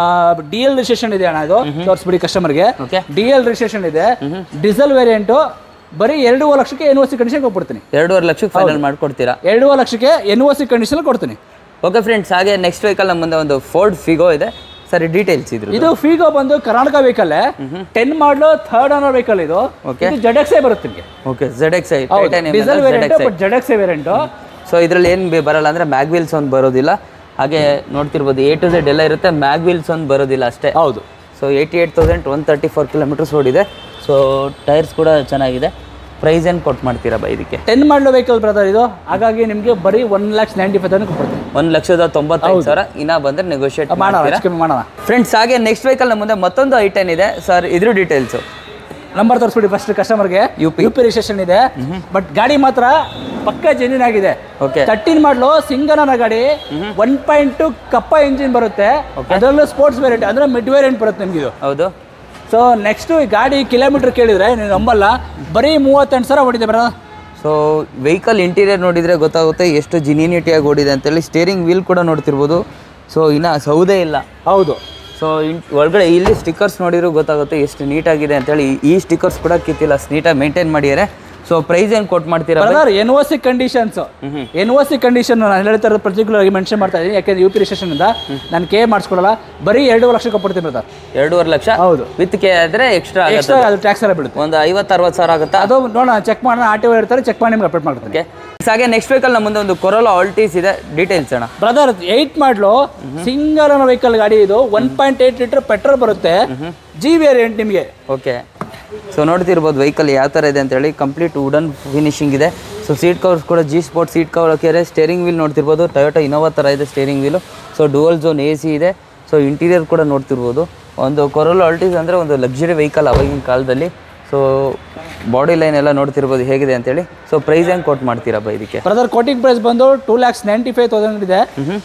ಡಿ ಎಲ್ ರಿಜಿಸ್ಟ್ರೇಷನ್ ಇದೆ ಅಣ್ಣ ಇದು ತೋರಿಸ್ಬಿಡಿ ಕಸ್ಟಮರ್ಗೆ ಓಕೆ ಡಿ ಎಲ್ ರಿಜಿಸ್ಟ್ರೇಷನ್ ಇದೆ ಡೀಸೆಲ್ ವೇರಿಯಂಟ್ ಬರೀ ಎರಡೂವರೆ ಲಕ್ಷಕ್ಕೆ ಎನ್ ಒ ಸಿ ಕಂಡೀಷನ್ ಕೊಟ್ಬಿಡ್ತೀನಿ ಎರಡೂವರೆ ಲಕ್ಷಕ್ಕೆ ಫೈನಲ್ ಮಾಡ್ಕೊಡ್ತೀರಾ ಎರಡೂವರೆ ಲಕ್ಷಕ್ಕೆ ಎನ್ ಒ ಸಿ ಕಂಡೀಷನ್ ಕೊಡ್ತೀನಿ ಓಕೆ ಫ್ರೆಂಡ್ಸ್ ಹಾಗೆ ನೆಕ್ಸ್ಟ್ ವೆಹಿಕಲ್ ನಮ್ಮ ಮುಂದೆ ಒಂದು ಫೋರ್ಡ್ ಫಿಗೋ ಇದೆ ಸರಿ ಡೀಟೇಲ್ಸ್ ಇದ್ರು ಇದು ಫೀಗೋ ಬಂದು Karnataka vehicle ten model third owner vehicle ಇದು Okay. ಇದು ಜೆಡ್ ಎಕ್ಸ್ ಬರುತ್ತೆ ನಿಮಗೆ okay Z X I diesel variant but Z X variant so ಇದ್ರಲ್ಲಿ ಏನು ಬರಲ್ಲ ಅಂದ್ರೆ ಮ್ಯಾಗ್ವಿಲ್ಸ್ ಒಂದು ಬರೋದಿಲ್ಲ ಹಾಗೆ ನೋಡ್ತಿರ್ಬೋದು ಎ ಟು ಝೆಡ್ ಎಲ್ಲ ಇರುತ್ತೆ ಮ್ಯಾಗ್ವಿಲ್ಸ್ ಒಂದು ಬರೋದಿಲ್ಲ ಅಷ್ಟೇ ಹೌದು so eighty eight thousand one thirty four kilometres ಓಡಿದೆ ಸೊ ಟೈರ್ಸ್ ಕೂಡ ಚೆನ್ನಾಗಿದೆ ಪ್ರೈಸ್ ಏನು ಕೊಟ್ಟು ಮಾಡ್ತೀರಾ ಬಾ ಇದಕ್ಕೆ ಟೆನ್ ಮಾಡಲು ವೆಹಿಕಲ್ ಬ್ರದರ್ ಇದು ಹಾಗಾಗಿ ನಿಮಗೆ ಬರೀ ಒನ್ ಲ್ಯಾಕ್ಸ್ ನೈಂಟಿ ಫೈವ್ ತನಕ ಕೊಡ್ತೀನಿ ಒಂದು ಲಕ್ಷದ ತೊಂಬತ್ತೈದು ಸಾವಿರ ಇನ್ನ ಬಂದರೆ ನೆಗೋಷಿಯೇಟ್ ಮಾಡೋಣ ಮಾಡ್ತೀರಾ ಹೆಚ್ಚು ಕಮ್ಮಿ ಮಾಡೋಣ ಫ್ರೆಂಡ್ಸ್ ಹಾಗೆ ನೆಕ್ಸ್ಟ್ ವೆಹಿಕಲ್ ನಮ್ಮ ಮುಂದೆ ಮತ್ತೊಂದು ಐಟನ್ ಇದೆ ಸರ್ ಇದ್ರ ಡೀಟೇಲ್ಸು ನಂಬರ್ ತೋರಿಸ್ಬಿಡಿ ಫಸ್ಟ್ ಕಸ್ಟಮರ್ಗೆ ಯು ಯು ಪಿ ರಿಜಿಸ್ಟ್ರೇಷನ್ ಇದೆ ಬಟ್ ಗಾಡಿ ಮಾತ್ರ ಪಕ್ಕ ಜೆನ್ಯೂನ್ ಆಗಿದೆ ಓಕೆ ತರ್ಟೀನ್ ಮಾಡಲು ಸಿಂಗನನ ಗಾಡಿ one point two Kappa engine ಬರುತ್ತೆ ಅದರಲ್ಲೂ ಸ್ಪೋರ್ಟ್ಸ್ ವೇರಿಯಂಟ್ ಅಂದ್ರೆ ಮಿಡ್ ವೇರಿಯಂಟ್ ಬರುತ್ತೆ ನಿಮ್ಗೆ ಇದು ಹೌದು ಸೊ ನೆಕ್ಸ್ಟ್ ಈ ಗಾಡಿ ಕಿಲೋಮೀಟರ್ ಕೇಳಿದ್ರೆ ನೀವು ನಂಬಲ್ಲ ಬರೀ ಮೂವತ್ತೆಂಟು ಸಾವಿರ ಹೊಡಿದೆ ಬರ ಸೊ ವೆಹಿಕಲ್ ಇಂಟೀರಿಯರ್ ನೋಡಿದರೆ ಗೊತ್ತಾಗುತ್ತೆ ಎಷ್ಟು ಜಿನಿನಿಟಿಯಾಗಿ ಓಡಿದೆ ಅಂತೇಳಿ ಸ್ಟೇರಿಂಗ್ ವೀಲ್ ಕೂಡ ನೋಡ್ತಿರ್ಬೋದು ಸೊ ಇನ್ನು ಸೌದೆ ಇಲ್ಲ ಹೌದು ಸೊ ಇನ್ ಒಳಗಡೆ ಇಲ್ಲಿ ಸ್ಟಿಕ್ಕರ್ಸ್ ನೋಡಿದ್ರು ಗೊತ್ತಾಗುತ್ತೆ ಎಷ್ಟು ನೀಟಾಗಿದೆ ಅಂತೇಳಿ ಈ ಸ್ಟಿಕ್ಕರ್ಸ್ ಕೂಡ ಕಿತ್ತಿಲ್ಲ ನೀಟಾಗಿ ಮೇಂಟೈನ್ ಮಾಡಿದ್ದಾರೆ ಸೊ ಪ್ರೈಸ್ ಏನು ಕೊಟ್ಟು ಮಾಡ್ತೀರಾ brother N O C conditions N O C condition ನಾನು ಹೇಳ್ತಾ ಇರೋದು ಪರ್ಟಿಕ್ಯುಲರ್ ಆಗಿ ಮೆನ್ಷನ್ ಮಾಡ್ತಾ ಇದ್ದೀನಿ ಯಾಕೆಂದ್ರೆ ಯು ಪಿ ರಿಜಿಸ್ಟ್ರೇಷನ್ ಇಂದ ನಾನು ಕೆ ಮಾಡಿಸ್ಕೊಡಲ್ಲ ಬರೀ ಎರಡು ಲಕ್ಷ ಕೊಡ್ತೀನಿ ಬ್ರದರ್ ಎರಡೂವರೆ ಲಕ್ಷ ಹೌದು ವಿತ್ ಕೆ ಆದರೆ ಎಕ್ಸ್ಟ್ರಾ ಆಗುತ್ತೆ ಎಕ್ಸ್ಟ್ರಾ ಅದು ಟ್ಯಾಕ್ಸ್ ಎಲ್ಲ ಬೀಳುತ್ತೆ ಒಂದು ಐವತ್ತು ಅರವತ್ತು ಸಾವಿರ ಆಗುತ್ತಾ ಅದು ನೋಡೋಣ ಚೆಕ್ ಮಾಡೋಣ ಆರ್ ಟಿ ಒ ಇರ್ತಾರೆ ಚೆಕ್ ಮಾಡಿ ನಿಮ್ಗೆ ಅಪ್ಡೇಟ್ ಮಾಡ್ತೀನಿ ಓಕೆ ಹಾಗೆ ನೆಕ್ಸ್ಟ್ ವೆಹಿಕಲ್ ನಮ್ಮ ಮುಂದೆ ಒಂದು ಕೊರೋಲಾ ಆಲ್ಟೀಸ್ ಇದೆ ಡೀಟೇಲ್ಸ್ ಅಣ್ಣ ಬ್ರದರ್ ಏಯ್ಟ್ ಮಾಡಲು ಸಿಂಗಲ್ ಅನ್ನೋ ವೆಹಿಕಲ್ ಗಾಡಿ ಇದು one point eight litre petrol ಬರುತ್ತೆ ಜಿ ವೇರಿಯಂಟ್ ನಿಮಗೆ ಓಕೆ ಸೊ ನೋಡ್ತಿರ್ಬೋದು ವೆಹಿಕಲ್ ಯಾವ ಥರ ಇದೆ ಅಂತೇಳಿ ಕಂಪ್ಲೀಟ್ ವುಡನ್ ಫಿನಿಶಿಂಗ್ ಇದೆ ಸೊ ಸೀಟ್ ಕವರ್ಸ್ ಕೂಡ ಜಿ ಸ್ಪೋರ್ಟ್ ಸೀಟ್ ಕವರ್ ಹಾಕಿದ್ದಾರೆ ಸ್ಟೇರಿಂಗ್ ವೀಲ್ ನೋಡ್ತಿರ್ಬೋದು ಟೊಯೋಟಾ ಇನೋವಾ ಥರ ಇದೆ steering wheel so dual zone A C ಇದೆ ಸೊ ಇಂಟೀರಿಯರ್ ಕೂಡ ನೋಡ್ತಿರ್ಬೋದು ಒಂದು ಕೊರೋಲಾ ಆಲ್ಟೀಸ್ ಅಂದರೆ ಒಂದು ಲಕ್ಸುರಿ ವೆಹಿಕಲ್ ಅವಾಗಿನ ಕಾಲದಲ್ಲಿ ಸೊ ಬಾಡಿ ಲೈನ್ ಎಲ್ಲ ನೋಡ್ತಿರ್ಬೋದು ಹೇಗಿದೆ ಅಂತೇಳಿ ಸೊ ಪ್ರೈಸ್ ಹೆಂಗೆ ಕೊಟ್ಟು ಮಾಡ್ತೀರಾ ಬಾ ಇದಕ್ಕೆ ಬ್ರದರ್ ಕೋಟಿಂಗ್ ಪ್ರೈಸ್ ಬಂದು two lakhs ninety five thousand ಇದೆ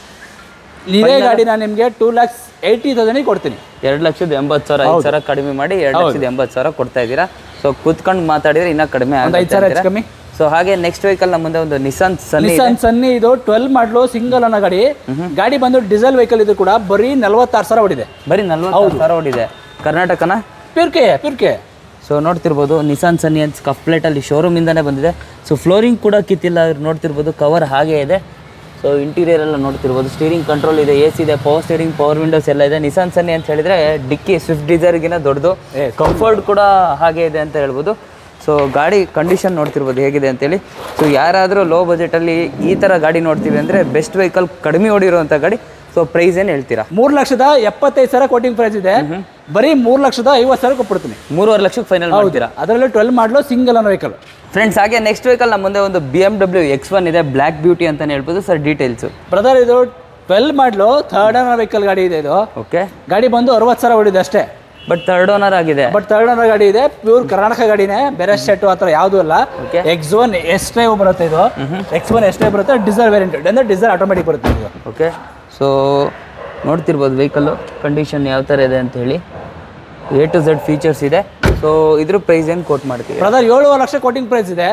ನೀವೇ ಗಾಡಿ ನಾನು ನಿಮಗೆ ಟೂ ಲ್ಯಾಕ್ಸ್ ಏಯ್ಟಿ ತೌಸಂಡಿಗೆ ಕೊಡ್ತೀನಿ ಎರಡು ಲಕ್ಷದ ಎಂಬತ್ತು ಸಾವಿರ ಐದು ಸಾವಿರ ಕಡಿಮೆ ಮಾಡಿ ಎರಡು ಲಕ್ಷದ ಎಂಬತ್ತು ಸಾವಿರ ಕೊಡ್ತಾ ಇದ್ದೀರಾ ಸೊ ಕೂತ್ಕೊಂಡು ಮಾತಾಡಿದ್ರೆ ಇನ್ನೂ ಕಡಿಮೆ ಒಂದು ಐದು ಸಾವಿರ ಹೆಚ್ಚು ಕಮ್ಮಿ ಸೊ ಹಾಗೆ ನೆಕ್ಸ್ಟ್ ವೆಹಿಕಲ್ ನಮ್ಮ ಮುಂದೆ ಒಂದು ನಿಸಾನ್ ಸನ್ನಿ ನಿಸಾನ್ ಸನ್ನಿ ಇದು ಟ್ವೆಲ್ ಮಾಡಲು ಸಿಂಗಲ್ ಅನ್ನೋ ಗಾಡಿ ಗಾಡಿ ಬಂದು ಡೀಸೆಲ್ ವೆಹಿಕಲ್ ಇದು ಕೂಡ ಬರೀ ನಲವತ್ತಾರು ಸಾವಿರ ಹೊಡಿದೆ ಬರೀ ನಲ್ವತ್ತು ಸಾವಿರ ಓಡಿದೆ ಕರ್ನಾಟಕನ ಪ್ಯೂರ್ಕೆ ಪ್ಯೂರ್ಕೆ ಸೊ ನೋಡ್ತಿರ್ಬೋದು ನಿಸಾನ್ ಸನ್ನಿ ಅಂತ ಕಫ್ ಪ್ಲೇಟಲ್ಲಿ ಶೋರೂಮಿಂದನೇ ಬಂದಿದೆ ಸೊ ಫ್ಲೋರಿಂಗ್ ಕೂಡ ಕಿತ್ತಿಲ್ಲ ಇವ್ರು ನೋಡ್ತಿರ್ಬೋದು ಕವರ್ ಹಾಗೆ ಇದೆ ಸೊ ಇಂಟೀರಿಯರ್ ಎಲ್ಲ ನೋಡ್ತಿರ್ಬೋದು ಸ್ಟೀರಿಂಗ್ ಕಂಟ್ರೋಲ್ ಇದೆ ಎ ಸಿ ಇದೆ ಪವರ್ ಸ್ಟೀರಿಂಗ್ ಪವರ್ ವಿಂಡೋಸ್ ಎಲ್ಲ ಇದೆ ನಿಸಾನ್ ಸನ್ನಿ ಅಂತ ಹೇಳಿದ್ರೆ ಡಿಕ್ಕಿ ಸ್ವಿಫ್ಟ್ ಡಿಸೈರ್ಗಿನ ದೊಡ್ಡದು ಕಂಫರ್ಟ್ ಕೂಡ ಹಾಗೆ ಇದೆ ಅಂತ ಹೇಳ್ಬೋದು ಸೊ ಗಾಡಿ ಕಂಡೀಷನ್ ನೋಡ್ತಿರ್ಬೋದು ಹೇಗಿದೆ ಅಂತೇಳಿ ಸೊ ಯಾರಾದರೂ ಲೋ ಬಜೆಟಲ್ಲಿ ಈ ಥರ ಗಾಡಿ ನೋಡ್ತೀವಿ ಅಂದರೆ ಬೆಸ್ಟ್ ವೆಹಿಕಲ್ ಕಡಿಮೆ ಓಡಿರುವಂಥ ಗಾಡಿ ಸೊ ಪ್ರೈಸ್ ಏನು ಹೇಳ್ತೀರಾ ಮೂರು ಲಕ್ಷದ ಎಪ್ಪತ್ತೈದು ಸಾವಿರ ಕೋಟಿಂಗ್ ಪ್ರೈಸ್ ಇದೆ ಬರೀ ಮೂರು ಲಕ್ಷದ ಐವತ್ತು ಸಾವಿರ ಕೊಟ್ಬಿಡ್ತೀನಿ ಮೂರುವರೆ ಲಕ್ಷಕ್ಕೆ ಫೈನಲ್ ಮಾಡ್ತೀರಾ ಅದರಲ್ಲಿ ಟ್ವೆಲ್ ಮಾಡಲು ಸಿಂಗಲ್ ಅನ್ನೋ ವೆಹಿಕಲ್ ಫ್ರೆಂಡ್ಸ್ ಹಾಗೆ ನೆಕ್ಸ್ಟ್ ವೆಹಿಕಲ್ ನಮ್ಮ ಮುಂದೆ ಒಂದು B M W X one ಇದೆ ಬ್ಲ್ಯಾಕ್ ಬ್ಯೂಟಿ ಅಂತಾನೆ ಹೇಳ್ಬೋದು ಸರ್ ಡೀಟೇಲ್ಸು ಬ್ರದರ್ ಇದು ಟ್ವೆಲ್ ಮಾಡಲು ಥರ್ಡ್ ಅನ್ನೋ ವೆಹಿಕಲ್ ಗಾಡಿ ಇದೆ ಇದು ಓಕೆ ಗಾಡಿ ಬಂದು ಅರವತ್ತು ಸಾವಿರ ಹೊಡಿದೆ ಅಷ್ಟೇ ಬಟ್ ಥರ್ಡ್ ಓನರ್ ಆಗಿದೆ ಬಟ್ ಥರ್ಡ್ ಅನ್ನೋ ಗಾಡಿ ಇದೆ ಪ್ಯೂರ್ ಕರ್ನಾಟಕ ಗಾಡಿನೇ ಬೇರೆ ಸೆಟ್ ಆ ಥರ ಯಾವುದೂ ಅಲ್ಲ Okay. X one S drive ಬರುತ್ತೆ ಇದು ಎಕ್ಸ್ ಒನ್ ಎಸ್ ಡ್ರೈವ್ ಬರುತ್ತೆ ಡೀಸೆಲ್ ವೇರಿಯಂಟ್ ಅಂದರೆ ಡೀಸೆಲ್ ಆಟೋಮೆಟಿಕ್ ಬರುತ್ತೆ ಇದು ಓಕೆ ಸೊ ನೋಡ್ತಿರ್ಬೋದು ವೆಹಿಕಲ್ಲು ಕಂಡೀಷನ್ ಯಾವ ಥರ ಇದೆ ಅಂತ ಹೇಳಿ A to Z features so so ಇದ್ರ ಪ್ರೈಸ್ ಏನು ಕೋಟ್ ಮಾಡ್ತೀವಿ ಬ್ರದರ್ ಏಳುವರೆ ಲಕ್ಷ ಕೋಟಿಂಗ್ ಪ್ರೈಸ್ ಇದೆ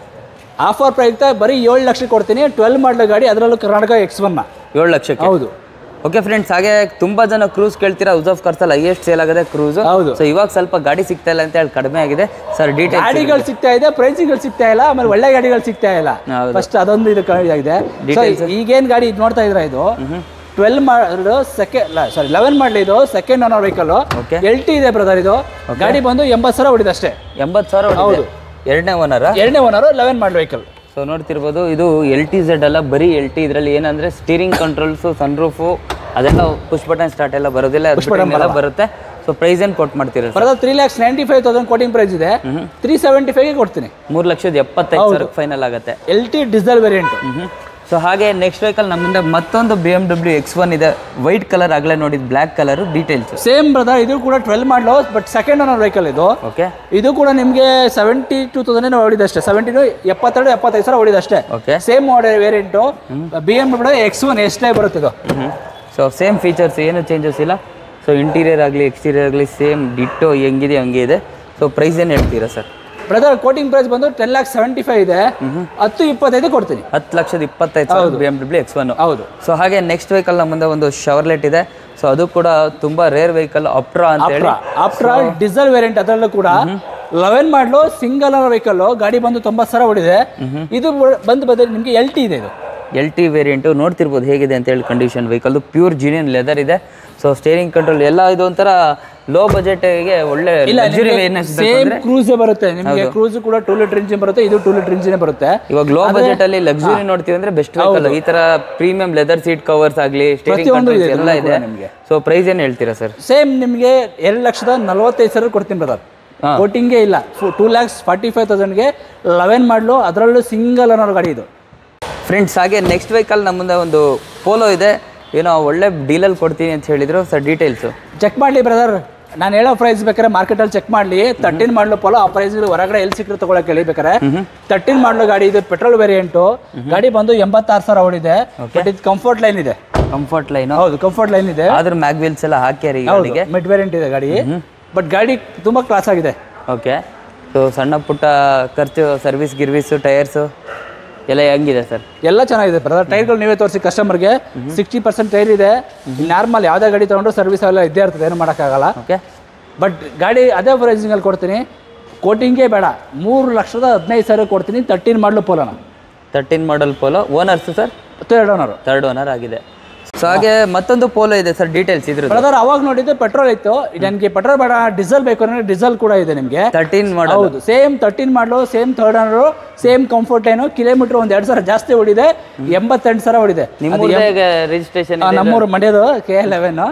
ಆಫರ್ ಪ್ರಯುಕ್ತ ಬರೀ ಏಳು ಲಕ್ಷ ಕೊಡ್ತೀನಿ ಟ್ವೆಲ್ ಮಾಡಲ್ ಗಾಡಿ ಅದರಲ್ಲೂ ಕರ್ನಾಟಕ ಎಕ್ಸ್ ಒನ್ ಏಳು ಲಕ್ಷಕ್ಕೆ ಹೌದು ಓಕೆ ಫ್ರೆಂಡ್ಸ್ ಹಾಗೆ ತುಂಬಾ ಜನ ಕ್ರೂಸ್ ಕೇಳ್ತೀರಾ ಹೌಸ್ ಆಫ್ ಕರ್ಸಲ್ಲಿ ಹೈಯೆಸ್ಟ್ ಸೇಲ್ ಆಗಿದೆ ಕ್ರೂಸ್ ಹೌದು. ಸೊ ಇವಾಗ ಸ್ವಲ್ಪ ಗಾಡಿ ಸಿಗ್ತಾ ಇಲ್ಲ ಅಂತ ಹೇಳಿ ಕಡಿಮೆ ಆಗಿದೆ ಸರ್ ಡೀಟೇಲ್ಸ್ ಗಾಡಿಗಳು ಸಿಗ್ತಾ ಇದೆ ಪ್ರೈಸಿಗಳು ಸಿಗ್ತಾ ಇಲ್ಲ ಆಮೇಲೆ ಒಳ್ಳೆ ಗಾಡಿಗಳು ಸಿಗ್ತಾ ಇಲ್ಲ ಹೌದು. ಫಸ್ಟ್ ಅದೊಂದು ಇದು ಆಗಿದೆ Details. ಈಗೇನು ಗಾಡಿ ಇದು ನೋಡ್ತಾ ಇದ್ರ ಇದು ಟ್ವೆಲ್ ಮಾಡಲು ಸೆಕೆಂಡ್ ಸಾರಿ ಲೆವೆನ್ ಮಾಡಲಿ ಇದು second owner vehicle Okay. L T ಇದೆ ಬ್ರದರ್ ಇದು ಗಾಡಿ ಬಂದು ಎಂಬತ್ತು ಸಾವಿರ ಹೊಡಿದೆ ಅಷ್ಟೇ ಎಂಬತ್ತು ಸಾವಿರ ಹೌದು ಎರಡನೇ ಓನರ ಎರಡನೇ owner eleven model vehicle so ನೋಡ್ತಿರ್ಬೋದು ಇದು ಎಲ್ ಟಿ ಝೆಡ್ ಅಲ್ಲ ಬರೀ ಎಲ್ ಟಿ ಇದರಲ್ಲಿ ಏನಂದ್ರೆ ಸ್ಟೀರಿಂಗ್ ಕಂಟ್ರೋಲ್ಸು ಸನ್ರೂಫು ಅದೆಲ್ಲ ಪುಷ್ ಬಟನ್ ಸ್ಟಾರ್ಟ್ ಎಲ್ಲ ಬರೋದಿಲ್ಲ ಅದು ಬಿಟ್ರೆ ಇನ್ನೆಲ್ಲ ಬರುತ್ತೆ ಸೊ ಪ್ರೈಸ್ ಏನು ಕೊಟ್ಟು ಮಾಡ್ತೀರಾ sir brother three lakhs ninety five thousand quoting price ಇದೆ ತ್ರೀ ಸೆವೆಂಟಿ ಫೈವ್ಗೆ ಕೊಡ್ತೀನಿ ಮೂರು ಲಕ್ಷದ ಎಪ್ಪತ್ತೈದು ಸಾವಿರಕ್ಕೆ ಫೈನಲ್ ಆಗುತ್ತೆ L T diesel variant so ಹಾಗೆ ನೆಕ್ಸ್ಟ್ ವೆಹಿಕಲ್ ನಮ್ಮಿಂದ ಮತ್ತೊಂದು B M W X one ಇದೆ ವೈಟ್ ಕಲರ್ ಆಗಲೇ ನೋಡಿದ್ black colour details same brother ಇದು ಕೂಡ twelve model but second owner vehicle ಇದು ಓಕೆ ಇದು ಕೂಡ ನಿಮಗೆ ಸೆವೆಂಟಿ ಟೂ ತೌಸಂಡ್ ಹೊಡಿದೆ ಅಷ್ಟೇ ಸೆವೆಂಟಿ ಎಪ್ಪತ್ತೆರಡು ಎಪ್ಪತ್ತೈದು ಸಾವಿರ ಹೊಡಿದೆ ಅಷ್ಟೇ okay same model variant B M W X one ಎಷ್ಟೇ ಬರುತ್ತೆ ಇದು ಸೊ ಸೇಮ್ ಫೀಚರ್ಸ್ ಏನು ಚೇಂಜಸ್ ಇಲ್ಲ ಸೊ ಇಂಟೀರಿಯರ್ ಆಗಲಿ ಎಕ್ಸ್ಟೀರಿಯರ್ ಆಗಲಿ ಸೇಮ್ ಡಿಟ್ಟೋ ಹೆಂಗಿದೆ ಹಂಗೆ ಇದೆ ಸೊ ಪ್ರೈಸ್ ಏನು ಹೇಳ್ತೀರಾ ಸರ್ ಬ್ರದರ್ ಕೋಟಿಂಗ್ ಪ್ರೈಸ್ ಬಂದು ಟೆನ್ ಲ್ಯಾಕ್ ಸೆವೆಂಟಿ ಫೈವ್ ಇದೆ ಹತ್ತು ಇಪ್ಪತ್ತೈದು ಕೊಡ್ತೀನಿ ಹತ್ತು ಲಕ್ಷದ ಇಪ್ಪತ್ತೈದು ಸಾವಿರ B M W X one ಹೌದು ಸೊ ಹಾಗೆ ನೆಕ್ಸ್ಟ್ ವೆಹಿಕಲ್ ನಮ್ಮ ಮುಂದೆ ಒಂದು ಶವರ್ಲೆಟ್ ಇದೆ ಸೊ ಅದು ಕೂಡ ತುಂಬಾ ರೇರ್ ವೆಹಿಕಲ್ ಅಪ್ರಾ ಅಂತ ಹೇಳಿ ಆಫ್ಟರ್ ಆಲ್ ಡೀಸೆಲ್ ವೇರಿಯಂಟ್ ಅದರಲ್ಲೂ ಕೂಡ eleven model single owner vehicle ಗಾಡಿ ಬಂದು ತೊಂಬತ್ತು ಸಾವಿರ ಹೊಡಿದೆ ಇದು ಬ- ಬಂದು ಬಂದ್ರೆ ನಿಮಗೆ ಎಲ್ ಟಿ ಇದೆ ಇದು ಎಲ್ ಟಿ ವೇರಿಯಂಟು ನೋಡ್ತಿರ್ಬೋದು ಹೇಗಿದೆ ಅಂತ ಹೇಳಿ condition vehicle pure genuine leather ಇದೆ ಸೊ ಸ್ಟೇರಿಂಗ್ ಕಂಟ್ರೋಲ್ ಎಲ್ಲ ಇದು ಒಂಥರ ಲೋ ಬಜೆಟ್ಗೆ ಒಳ್ಳೆ ಲಕ್ಸುರಿ ಸೇಮ್ ಕ್ರೂಸೇ ಬರುತ್ತೆ ನಿಮಗೆ ಕ್ರೂಸ್ ಕೂಡ ಟೂ ಲೀಟರ್ ಇಂಜಿನ್ ಬರುತ್ತೆ ಇದು ಟೂ ಲೀಟರ್ ಇಂಜಿನ್ ಬರುತ್ತೆ ಇವಾಗ ಲೋ ಬಜೆಟ್ ಅಲ್ಲಿ ಲಕ್ಸುರಿ ನೋಡ್ತೀವಿ ಅಂದ್ರೆ ಬೆಸ್ಟ್ ವೆಹಿಕಲ್ ಈ ತರ ಪ್ರೀಮಿಯಂ ಲೆದರ್ ಸೀಟ್ ಕವರ್ಸ್ ಆಗಲಿ ಸ್ಟೇರಿಂಗ್ ಪ್ರತಿಯೊಂದು ಕಂಟ್ರೋಲ್ಸ್ ಇದೆ ಎಲ್ಲ ಇದೆ ನಿಮ್ಗೆ. ಸೊ ಪ್ರೈಸ್ ಏನು ಹೇಳ್ತೀರಾ ಸರ್ ಸೇಮ್ ನಿಮಗೆ ಎರಡು ಲಕ್ಷದ ನಲವತ್ತೈದು ಸಾವಿರ ಕೊಡ್ತೀನಿ ಬ್ರದರ್ ಹಾ. ಕೋಟಿಂಗೇ ಇಲ್ಲ ಟೂ ಲ್ಯಾಕ್ಸ್ ಫಾರ್ಟಿ ಫೈವ್ ತೌಸಂಡ್ಗೆ ಲೆವೆನ್ ಮಾಡಲು ಅದರಲ್ಲೂ ಸಿಂಗಲ್ ಅನ್ನೋ ಗಾಡಿ ಇದು ಫ್ರೆಂಡ್ಸ್ ಹಾಗೆ ನೆಕ್ಸ್ಟ್ ವೆಹಿಕಲ್ ನಮ್ಮ ಮುಂದೆ ಒಂದು ಪೋಲೋ ಇದೆ ಏನೋ ಒಳ್ಳೆ ಡೀಲಲ್ಲಿ ಕೊಡ್ತೀನಿ ಅಂತ ಹೇಳಿದ್ರು ಸರ್ ಡೀಟೇಲ್ಸು ಚೆಕ್ ಮಾಡಲಿ ಬ್ರದರ್ ನಾನು ಹೇಳೋ ಪ್ರೈಸ್ ಬೇಕಾದ್ರೆ ಮಾರ್ಕೆಟಲ್ಲಿ ಚೆಕ್ ಮಾಡಲಿ ತರ್ಟೀನ್ ಮಾಡಲು ಪೋಲೋ ಆ ಪ್ರೈಸ್ ಹೊರಗಡೆ ಎಲ್ಲಿ ಸಿಕ್ಕರೆ ತಗೊಳಕ್ಕೆ ಹೇಳಿ ಬೇಕಾರೆ ತರ್ಟೀನ್ ಮಾಡಲು ಗಾಡಿ ಇದು ಪೆಟ್ರೋಲ್ ವೇರಿಯಂಟು ಗಾಡಿ ಬಂದು ಎಂಬತ್ತಾರು ಸಾವಿರ ಓಡಿದೆ ಬಟ್ ಇದು ಕಂಫರ್ಟ್ ಲೈನ್ ಇದೆ ಕಂಫರ್ಟ್ ಲೈನು ಹೌದು ಕಂಫರ್ಟ್ ಲೈನ್ ಇದೆ ಆದ್ರೆ ಮ್ಯಾಗ್ ವೀಲ್ಸ್ ಎಲ್ಲ ಹಾಕ್ಯಾರ ಈ ಹೌದು ಗಾಡಿಗೆ ಮಿಡ್ ವೇರಿಯಂಟ್ ಇದೆ ಗಾಡಿ ಬಟ್ ಗಾಡಿ ತುಂಬಾ ಕ್ಲಾಸ್ ಆಗಿದೆ ಓಕೆ ಸೊ ಸಣ್ಣ ಪುಟ್ಟ ಖರ್ಚು ಸರ್ವಿಸ್ ಗಿರ್ವಿಸು ಟೈರ್ಸು ಎಲ್ಲ ಹೆಂಗಿದೆ ಸರ್ ಎಲ್ಲ ಚೆನ್ನಾಗಿದೆ ಬ್ರದರ್ ಟೈರ್ಗಳು ನೀವೇ ತೋರಿಸಿ ಕಸ್ಟಮರ್ಗೆ ಸಿಕ್ಸ್ಟಿ ಪರ್ಸೆಂಟ್ ಟೈರ್ ಇದೆ ನಾರ್ಮಲ್ ಯಾವುದೇ ಗಾಡಿ ತೊಗೊಂಡ್ರು ಸರ್ವಿಸ್ ಎಲ್ಲ ಇದ್ದೇ ಇರ್ತದೆ ಏನು ಮಾಡೋಕ್ಕಾಗಲ್ಲ ಓಕೆ ಬಟ್ ಗಾಡಿ ಅದೇ ಪ್ರೈಸಿಂಗಲ್ಲಿ ಕೊಡ್ತೀನಿ ಕೋಟಿಂಗೇ ಬೇಡ ಮೂರು ಲಕ್ಷದ ಹದಿನೈದು ಸಾವಿರ ಕೊಡ್ತೀನಿ ತರ್ಟೀನ್ ಮಾಡಲು ಪೋಲೋನ thirteen model Polo owners sir third owner third owner ಆಗಿದೆ ಸೊ ಹಾಗೆ ಮತ್ತೊಂದು ಪೋಲೋ ಇದೆ ಸರ್ ಡೀಟೇಲ್ಸ್ ಇದ್ರದ್ದು ಬ್ರದರ್ ಅವಾಗ ನೋಡಿದ್ದು ಪೆಟ್ರೋಲ್ ಇತ್ತು ನನಗೆ ಪೆಟ್ರೋಲ್ ಬೇಡ ಡೀಸೆಲ್ ಬೇಕು ಅಂದ್ರೆ ಡೀಸೆಲ್ ಕೂಡ ಇದೆ ನಿಮಗೆ ತರ್ಟೀನ್ ಮಾಡಲ್ ಹೌದು same thirteen model same third owner same comfort ಏನು ಕಿಲೋಮೀಟರ್ ಒಂದು ಎರಡು ಸಾವಿರ ಜಾಸ್ತಿ ಹೊಡಿದೆ ಎಂಬತ್ತೆಂಟು ಸಾವಿರ ಹೊಡಿದೆ ನಿಮ್ಮ ರಿಜಿಸ್ಟ್ರೇಷನ್ ಆ, ನಮ್ಮೂರು ಮಂಡ್ಯದು ಕೆ ಎಲ್ ಲೆವೆನ್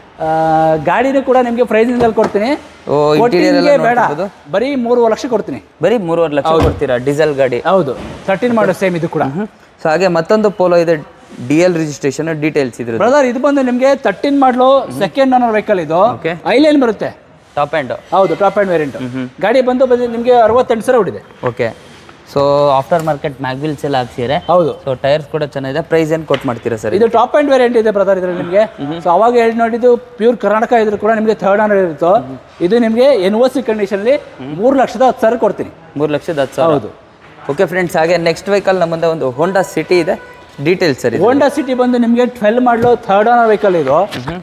ಗಾಡಿನೂ ಕೂಡ ನಿಮಗೆ ಪ್ರೈಸಿಂಗ್ ಅಲ್ಲಿ ಕೊಡ್ತೀನಿ ಓ ಇಂಟೀರಿಯರ್ ಎಲ್ಲ Quoting ಗೆ ಬೇಡ ನೋಡ್ತಿರ್ಬೋದು ಬರೀ ಮೂರುವರೆ ಲಕ್ಷ ಕೊಡ್ತೀನಿ ಬರೀ ಮೂರುವರೆ ಲಕ್ಷ ಕೊಡ್ತೀರಾ ಡೀಸೆಲ್ ಗಾಡಿ ಹೌದು ತರ್ಟೀನ್ ಮಾಡೋ ಸೇಮ್ ಇದು ಕೂಡ ಸೊ ಹಾಗೆ ಮತ್ತೊಂದು ಪೋಲೋ ಇದೆ ಡಿ ಎಲ್ ರಿಜಿಸ್ಟ್ರೇಷನ್ ಡೀಟೇಲ್ಸ್ ಇದ್ರದ್ದು ಬ್ರದರ್ ಇದು ಬಂದು ನಿಮಗೆ thirteen model second owner vehicle ಇದು Okay. ಐಲೈನ್ ಬರುತ್ತೆ ಟಾಪ್ ಆ್ಯಂಡ್ ಹೌದು ಟಾಪ್ ಆ್ಯಂಡ್ ವೇರಿಯಂಟ್ ಗಾಡಿ ಬಂದು ಬಂದು ನಿಮಗೆ ಅರವತ್ತೆಂಟು ಸಾವಿರ ಹೊಡಿದೆ okay so after market mag wheels ಎಲ್ಲ ಹಾಕ್ಸಿದ್ರೆ ಹೌದು ಸೊ ಟೈರ್ಸ್ ಕೂಡ ಚೆನ್ನಾಗಿದೆ ಪ್ರೈಸ್ ಏನು ಕೊಟ್ಟು ಮಾಡ್ತೀರಾ ಸರ್ ಇದು ಟಾಪ್ ಆ್ಯಂಡ್ ವೇರಿಯಂಟ್ ಇದೆ ಬ್ರದರ್ ಇದ್ರಲ್ಲಿ ನಿಮಗೆ ಸೊ ಅವಾಗ ಹೇಳಿ ನೋಡಿದ್ದು ಪ್ಯೂರ್ ಕರ್ನಾಟಕ ಇದ್ರು ಕೂಡ ನಿಮಗೆ ಥರ್ಡ್ ಆನರ್ ಇರುತ್ತೋ ಇದು ನಿಮಗೆ ಎನ್ ಓ ಸಿ ಕಂಡೀಷನಲ್ಲಿ ಮೂರು ಲಕ್ಷದ ಹತ್ತು ಸಾವಿರ ಕೊಡ್ತೀನಿ ಮೂರು ಲಕ್ಷದ ಹತ್ತು ಸಾವಿರ ಹೌದು. ಓಕೆ ಫ್ರೆಂಡ್ಸ್ ಹಾಗೆ ನೆಕ್ಸ್ಟ್ ವೆಹಿಕಲ್ ನಮ್ಮ ಮುಂದೆ ಒಂದು ಹೋಂಡಾ ಸಿಟಿ ಇದೆ ಡೀಟೇಲ್ಸ್ ಸರ್ ಇದು ಹೋಂಡಾ ಸಿಟಿ ಬಂದು ನಿಮಗೆ twelve model third honour vehicle ಇದು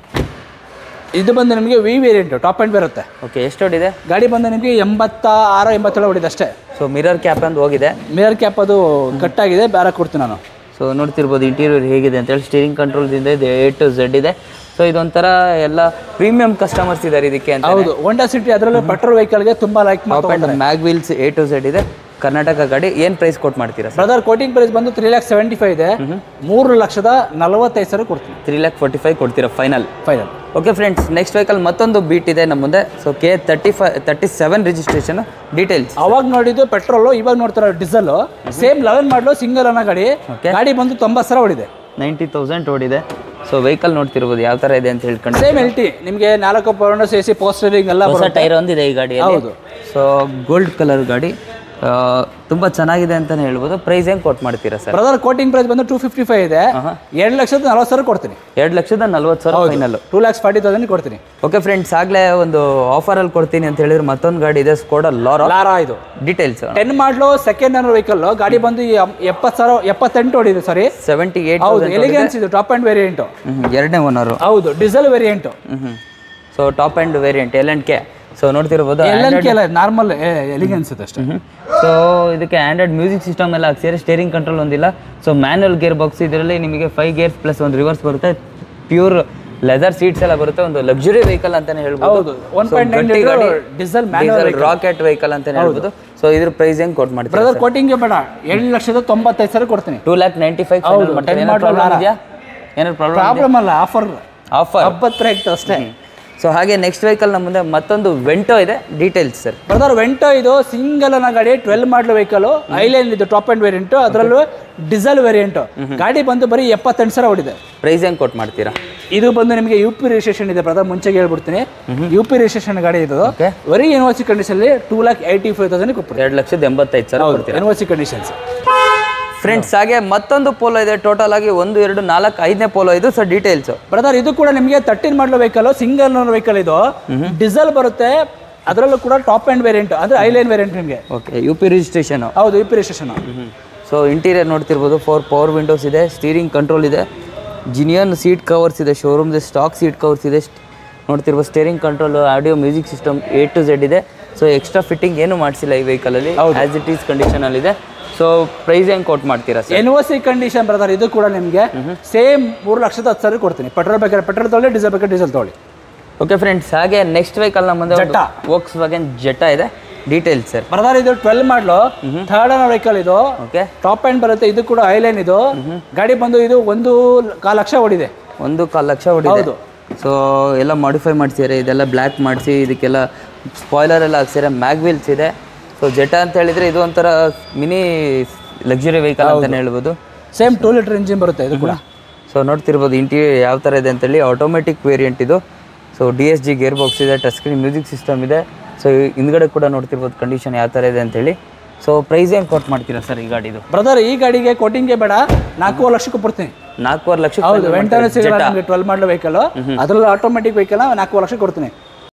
ಇದು ಬಂದು ನಿಮಗೆ ವಿ ವೇರಿಯಂಟ್ ಟಾಪ್ ಆ್ಯಂಡ್ ಬರುತ್ತೆ ಓಕೆ ಎಷ್ಟು ಹೊಡಿದೆ ಗಾಡಿ ಬಂದು ನಿಮಗೆ ಎಂಬತ್ತ ಆರು ಎಂಬತ್ತೇಳು ಹೊಡಿದೆ ಅಷ್ಟೇ ಸೊ ಮಿರರ್ ಕ್ಯಾಪ್ ಅಂತ ಹೋಗಿದೆ ಮಿರರ್ ಕ್ಯಾಪ್ ಅದು ಕಟ್ ಆಗಿದೆ ಬೇರೆ ಕೊಡ್ತೀನಿ ನಾನು ಸೊ ನೋಡ್ತಿರ್ಬೋದು ಇಂಟೀರಿಯರ್ ಹೇಗಿದೆ ಅಂತೇಳಿ ಸ್ಟೀರಿಂಗ್ ಕಂಟ್ರೋಲ್ದಿಂದ ಇದೆ ಎ ಟು ಝೆಡ್ ಇದೆ ಸೊ ಇದೊಂಥರ ಎಲ್ಲ ಪ್ರೀಮಿಯಂ ಕಸ್ಟಮರ್ಸ್ ಇದ್ದಾರೆ ಇದಕ್ಕೆ ಅಂತ ಹೌದು ಹೋಂಡಾ ಸಿಟಿ ಅದರಲ್ಲೂ ಪೆಟ್ರೋಲ್ ವೆಹಿಕಲ್ಗೆ ತುಂಬಾ like top end mag wheels A to Z ಇದೆ ಕರ್ನಾಟಕ ಗಾಡಿ ಏನು ಪ್ರೈಸ್ ಕೊಟ್ಟು ಮಾಡ್ತೀರಾ ಸರ್ ಬ್ರದರ್ ಕೋಟಿಂಗ್ ಪ್ರೈಸ್ ಬಂದು ತ್ರೀ ಲ್ಯಾಕ್ ಸೆವೆಂಟಿ ಫೈವ್ ಇದೆ ಮೂರು ಲಕ್ಷದ ನಲವತ್ತೈದು ಸಾವಿರ ಕೊಡ್ತೀನಿ ತ್ರೀ ಲ್ಯಾಕ್ ಫೋರ್ಟಿ ಫೈವ್ ಕೊಡ್ತೀರಾ final final okay friends next vehicle ಮತ್ತೊಂದು ಬೀಟ್ ಇದೆ ನಮ್ಮ ಮುಂದೆ so K thirty five thirty seven registration details ಅವಾಗ ನೋಡಿದ್ದು ಪೆಟ್ರೋಲು ಇವಾಗ ನೋಡ್ತಾರ diesel same eleven model single ಅನ್ನೋ ಗಾಡಿ Okay. ಗಾಡಿ ಬಂದು ತೊಂಬತ್ತು ಸಾವಿರ ಹೊಡಿದೆ ನೈಂಟಿ ತೌಸಂಡ್ ಓಡಿದೆ ಸೊ ವೆಹಿಕಲ್ ನೋಡ್ತಿರ್ಬೋದು ಯಾವ ಥರ ಇದೆ ಅಂತ ಹೇಳ್ಕೊಂಡು ಸೇಮ್ ಎಲ್ ಟಿ ನಿಮಗೆ ನಾಲ್ಕು ಪೌಂಡ್ ಸಿ ಸಿ ಪೋಸ್ಟರಿಂಗ್ ಎಲ್ಲ ಹೊಸ ಟೈರ್ ಒಂದಿದೆ ಈ ಗಾಡಿಯಲ್ಲಿ ಹೌದು. ಸೊ ಗೋಲ್ಡ್ ಕಲರ್ ಗಾಡಿ ಆ, ತುಂಬಾ ಚೆನ್ನಾಗಿದೆ ಅಂತಾನೆ ಹೇಳ್ಬೋದು ಪ್ರೈಸ್ ಹೆಂಗ್ ಕೊಟ್ಟು ಮಾಡ್ತೀರಾ ಸರ್ ಬ್ರದರ್ ಕೋಟಿಂಗ್ ಪ್ರೈಸ್ ಬಂದು ಟೂ ಫಿಫ್ಟಿ ಫೈವ್ ಇದೆ ಎರಡು ಲಕ್ಷದ ನಲವತ್ತು ಸಾವಿರ ಕೊಡ್ತೀನಿ ಎರಡು ಲಕ್ಷದ ನಲ್ವತ್ತು ಸಾವಿರ final two lakhs forty thousand ಕೊಡ್ತೀನಿ ಓಕೆ ಫ್ರೆಂಡ್ಸ್ ಆಗ್ಲೇ ಒಂದು ಆಫರಲ್ಲಿ ಕೊಡ್ತೀನಿ ಅಂತ ಹೇಳಿದ್ರೆ ಮತ್ತೊಂದು ಗಾಡಿ ಇದೆ ಸ್ಕೋಡ ಲಾರೋ ಲಾರಾ ಇದು details ten model second hand vehicle ಗಾಡಿ ಬಂದು ಈ ಎಂ- ಎಪ್ಪತ್ತು ಸಾವಿರ ಎಪ್ಪತ್ತೆಂಟು ಹೊಡಿದೆ ಸಾರಿ ಸೆವೆಂಟಿ ಏಯ್ಟ್ ಹೌದು ಎಲಿಗೆನ್ಸ್ ಇದು ಟಾಪ್ ಆ್ಯಂಡ್ ವೇರಿಯಂಟು ಎರಡನೇ ಓನರು ಹೌದು diesel variant hmm so top end variant L and K so ನೋಡ್ತಿರ್ಬೋದು ಎಲ್ ಎನ್ ಕೆ ಅಲ್ಲ ನಾರ್ಮಲ್ ಎಲಿಗೆನ್ಸ್ ಇದೆ ಅಷ್ಟೇ ಸೊ ಇದಕ್ಕೆ ಆಂಡ್ರಾಯ್ಡ್ ಮ್ಯೂಸಿಕ್ ಸಿಸ್ಟಮ್ ಎಲ್ಲ ಹಾಕ್ಸಿದ್ರೆ ಸ್ಟೇರಿಂಗ್ ಕಂಟ್ರೋಲ್ ಒಂದಿಲ್ಲ ಸೊ ಮ್ಯಾನುವಲ್ ಗೇರ್ ಬಾಕ್ಸ್ ಇದರಲ್ಲಿ ನಿಮಗೆ ಫೈವ್ ಗೇರ್ಸ್ ಪ್ಲಸ್ ಒಂದು ರಿವರ್ಸ್ ಬರುತ್ತೆ ಪ್ಯೂರ್ ಲೆದರ್ ಸೀಟ್ಸ್ ಎಲ್ಲ ಬರುತ್ತೆ ಒಂದು ಲಕ್ಸುರಿ ವೆಹಿಕಲ್ ಅಂತಾನೆ ಹೇಳ್ಬೋದು ಹೌದು one point nine diesel manual rocket vehicle ಅಂತಾನೆ ಹೇಳ್ಬೋದು ಸೊ ಇದ್ರ ಪ್ರೈಸ್ ಹೆಂಗ್ ಕೊಟ್ಟು ಮಾಡ್ತೀರಾ ಬ್ರದರ್ ಕೋಟಿಂಗ್ ಬೇಡ ಎರಡು ಲಕ್ಷದ ತೊಂಬತ್ತೈದು ಸಾವಿರ ಕೊಡ್ತೀನಿ ಟೂ ಲ್ಯಾಕ್ ನೈಂಟಿ ಫೈವ್ ಹೌದು, ಮಾಡ್ತೀನಿ 10 ಏನಾದ್ರು model ಪ್ರಾಬ್ಲಮ್ ಲಾರಾ. ಇದೆಯಾ ಏನಾದ್ರು ಪ್ರಾಬ್ಲಮ್ ಪ್ರಾಬ್ಲಮ್ ಅಲ್ಲ ಆಫರ್ ಆಫರ್ ಹಬ್ಬತ್ತು ಆಗ್ತದೆ ಅಷ್ಟೇ ಸೊ ಹಾಗೆ ನೆಕ್ಸ್ಟ್ ವೆಹಿಕಲ್ ನಮ್ಮ ಮುಂದೆ ಮತ್ತೊಂದು ವೆಂಟೋ ಇದೆ ಡೀಟೇಲ್ಸ್ ಸರ್ ಬ್ರದರ್ ವೆಂಟೋ ಇದು ಸಿಂಗಲ್ ಅನ್ನ ಗಾಡಿ ಟ್ವೆಲ್ ಮಾಡಲ್ ವೆಹಿಕಲ್ ಐಲೈನ್ ಇದು ಟಾಪ್ ಅಂಡ್ ವೇರಿಯಂಟ್ ಅದರಲ್ಲೂ ಡೀಸೆಲ್ ವೇರಿಯಂಟ್ ಗಾಡಿ ಬಂದು ಬರೀ ಎಪ್ಪತ್ತೆಂಟು ಸಾವಿರ ಹೊಡಿದೆ ಪ್ರೈಸ್ ಹೆಂಗ್ ಕೊಟ್ಟು ಮಾಡ್ತೀರಾ ಇದು ಬಂದು ನಿಮಗೆ ಯು ಪಿ ರಿಜಿಸ್ಟ್ರೇಷನ್ ಇದೆ ಬ್ರದರ್ ಮುಂಚೆಗೆ ಹೇಳ್ಬಿಡ್ತೀನಿ ಯು ಪಿ ರಿಜಿಸ್ಟ್ರೇಷನ್ ಗಾಡಿ ಇದು Okay. ಬರೀ N O C condition two lakh eighty five thousand ಕೊಡ್ತೀನಿ ಎರಡು ಲಕ್ಷದ ಎಂಬತ್ತೈದು ಸಾವಿರ ಕೊಡ್ತೀರಾ N O C conditions friends ಹಾಗೆ ಮತ್ತೊಂದು ಪೋಲೋ ಇದೆ ಟೋಟಲ್ ಆಗಿ ಒಂದು ಎರಡು ನಾಲ್ಕು ಐದನೇ ಪೋಲೋ ಇದು ಸೊ ಡೀಟೇಲ್ಸ್ ಬ್ರದರ್ ಇದು ಕೂಡ ನಿಮಗೆ thirteen model vehicle single vehicle ಇದು ಡೀಸೆಲ್ ಬರುತ್ತೆ ಅದರಲ್ಲೂ ಕೂಡ ಟಾಪ್ ಅಂಡ್ ವೇರಿಯಂಟ್ ಅಂದ್ರೆ ಐಲೈನ್ ವೇರಿಯಂಟ್ ನಿಮಗೆ ಓಕೆ ಯು ಪಿ ರಿಜಿಸ್ಟ್ರೇಷನ್ ಹೌದು U P registration so interior ನೋಡ್ತಿರ್ಬೋದು ಫೋರ್ ಪವರ್ ವಿಂಡೋಸ್ ಇದೆ ಸ್ಟೀರಿಂಗ್ ಕಂಟ್ರೋಲ್ ಇದೆ ಜಿನಿಯನ್ ಸೀಟ್ ಕವರ್ಸ್ ಇದೆ ಶೋರೂಮ್ದು ಸ್ಟಾಕ್ ಸೀಟ್ ಕವರ್ಸ್ ಇದೆ ಸ್ಟ್- ನೋಡ್ತಿರ್ಬೋದು steering control audio music system A to Z ಇದೆ ಸೊ ಎಕ್ಸ್ಟ್ರಾ ಫಿಟ್ಟಿಂಗ್ ಏನು ಮಾಡಿಸಿಲ್ಲ ಈ ವೆಹಿಕಲಲ್ಲಿ ಆಸ್ ಇಟ್ ಈಸ್ ಕಂಡೀಷನಲ್ಲಿದೆ ಸೊ ಪ್ರೈಸ್ ಹೆಂಗೆ ಕೊಟ್ಟು ಮಾಡ್ತೀರಾ sir N O C condition brother ಇದು ಕೂಡ ನಿಮಗೆ ಸೇಮ್ ಮೂರು ಲಕ್ಷದ ಹತ್ತು ಸಾವಿರ ಕೊಡ್ತೀನಿ ಪೆಟ್ರೋಲ್ ಬೇಕಾದ್ರೆ ಪೆಟ್ರೋಲ್ ತೊಗೊಳ್ಳಿ ಡೀಸೆಲ್ ಬೇಕಾದ್ರೆ ಡೀಸೆಲ್ ತೊಗೊಳ್ಳಿ ಓಕೆ ಫ್ರೆಂಡ್ಸ್ ಹಾಗೆ ನೆಕ್ಸ್ಟ್ ವೆಹಿಕಲ್ ನಮ್ಮ ಮುಂದೆ Jetta. ವೋಕ್ಸ್ ವ್ಯಾಗನ್ ಜೆಟಾ ಇದೆ ಡೀಟೇಲ್ಸ್ ಸರ್ ಬ್ರದರ್ ಇದು ಟ್ವೆಲ್ ಮಾಡಲು ಥರ್ಡ್ ಅನ್ನ ವೆಹಿಕಲ್ ಇದು ಓಕೆ ಟಾಪ್ ಆ್ಯಂಡ್ ಬರುತ್ತೆ ಇದು ಕೂಡ ಐಲೈನ್ ಇದು ಗಾಡಿ ಬಂದು ಇದು ಒಂದು ಕಾಲು ಲಕ್ಷ ಹೊಡಿದೆ ಒಂದು ಕಾಲು ಲಕ್ಷ ಹೊಡಿದೆ ಹೌದು. ಸೊ ಎಲ್ಲ ಮಾಡಿಫೈ ಮಾಡ್ಸಿದ್ದಾರೆ ಇದೆಲ್ಲ ಬ್ಲ್ಯಾಕ್ ಮಾಡಿಸಿ ಇದಕ್ಕೆಲ್ಲ ಸ್ಪಾಯ್ಲರ್ ಎಲ್ಲ ಹಾಕ್ಸಿದ್ದಾರೆ ಮ್ಯಾಗ್ ವೀಲ್ಸ್ ಇದೆ ಸೊ ಜೆಟಾ ಅಂತ ಹೇಳಿದ್ರೆ ಇದು ಒಂಥರ ಮಿನಿ ಲಕ್ಸುರಿ ವೆಹಿಕಲ್ ಅಂತಾನೆ ಹೇಳ್ಬೋದು ಸೇಮ್ ಟೂ ಲೀಟರ್ ಇಂಜಿನ್ ಬರುತ್ತೆ ಇದು ಕೂಡ ಸೊ ನೋಡ್ತಿರ್ಬೋದು ಇಂಟೀರಿಯರ್ ಯಾವ ಥರ ಇದೆ ಅಂತೇಳಿ ಆಟೋಮೆಟಿಕ್ ವೇರಿಯಂಟ್ ಇದು so D S G gear box ಇದೆ ಟಚ್ ಸ್ಕ್ರೀನ್ ಮ್ಯೂಸಿಕ್ ಸಿಸ್ಟಮ್ ಇದೆ ಸೊ ಹಿಂದ್ಗಡೆ ಕೂಡ ನೋಡ್ತಿರ್ಬೋದು ಕಂಡೀಷನ್ ಯಾವ ಥರ ಇದೆ ಅಂತೇಳಿ ಸೊ ಪ್ರೈಸ್ ಏನು ಕೊಟ್ಟು ಮಾಡ್ತೀರಾ ಸರ್ ಈ ಗಾಡಿದು ಬ್ರದರ್ ಈ ಗಾಡಿಗೆ ಕೋಟಿಂಗ್ಗೆ ಬೇಡ ನಾಲ್ಕೂವರೆ ಲಕ್ಷಕ್ಕೆ ಕೊಡ್ತೀನಿ ನಾಲ್ಕೂವರೆ ಲಕ್ಷ ಹೌದು ವೆಂಟನೆ ಸಿಗಲ್ಲ ನಿಮಗೆ ಟ್ವೆಲ್ ಮಾಡಲ್ ವೆಹಿಕಲ್ ಅದರಲ್ಲಿ ಆಟೋಮೆಟಿಕ್ ವೆಹಿಕಲ್ ನಾಲ್ಕೂವರೆ ಲಕ್ಷ ಕೊಡ್ತೀನಿ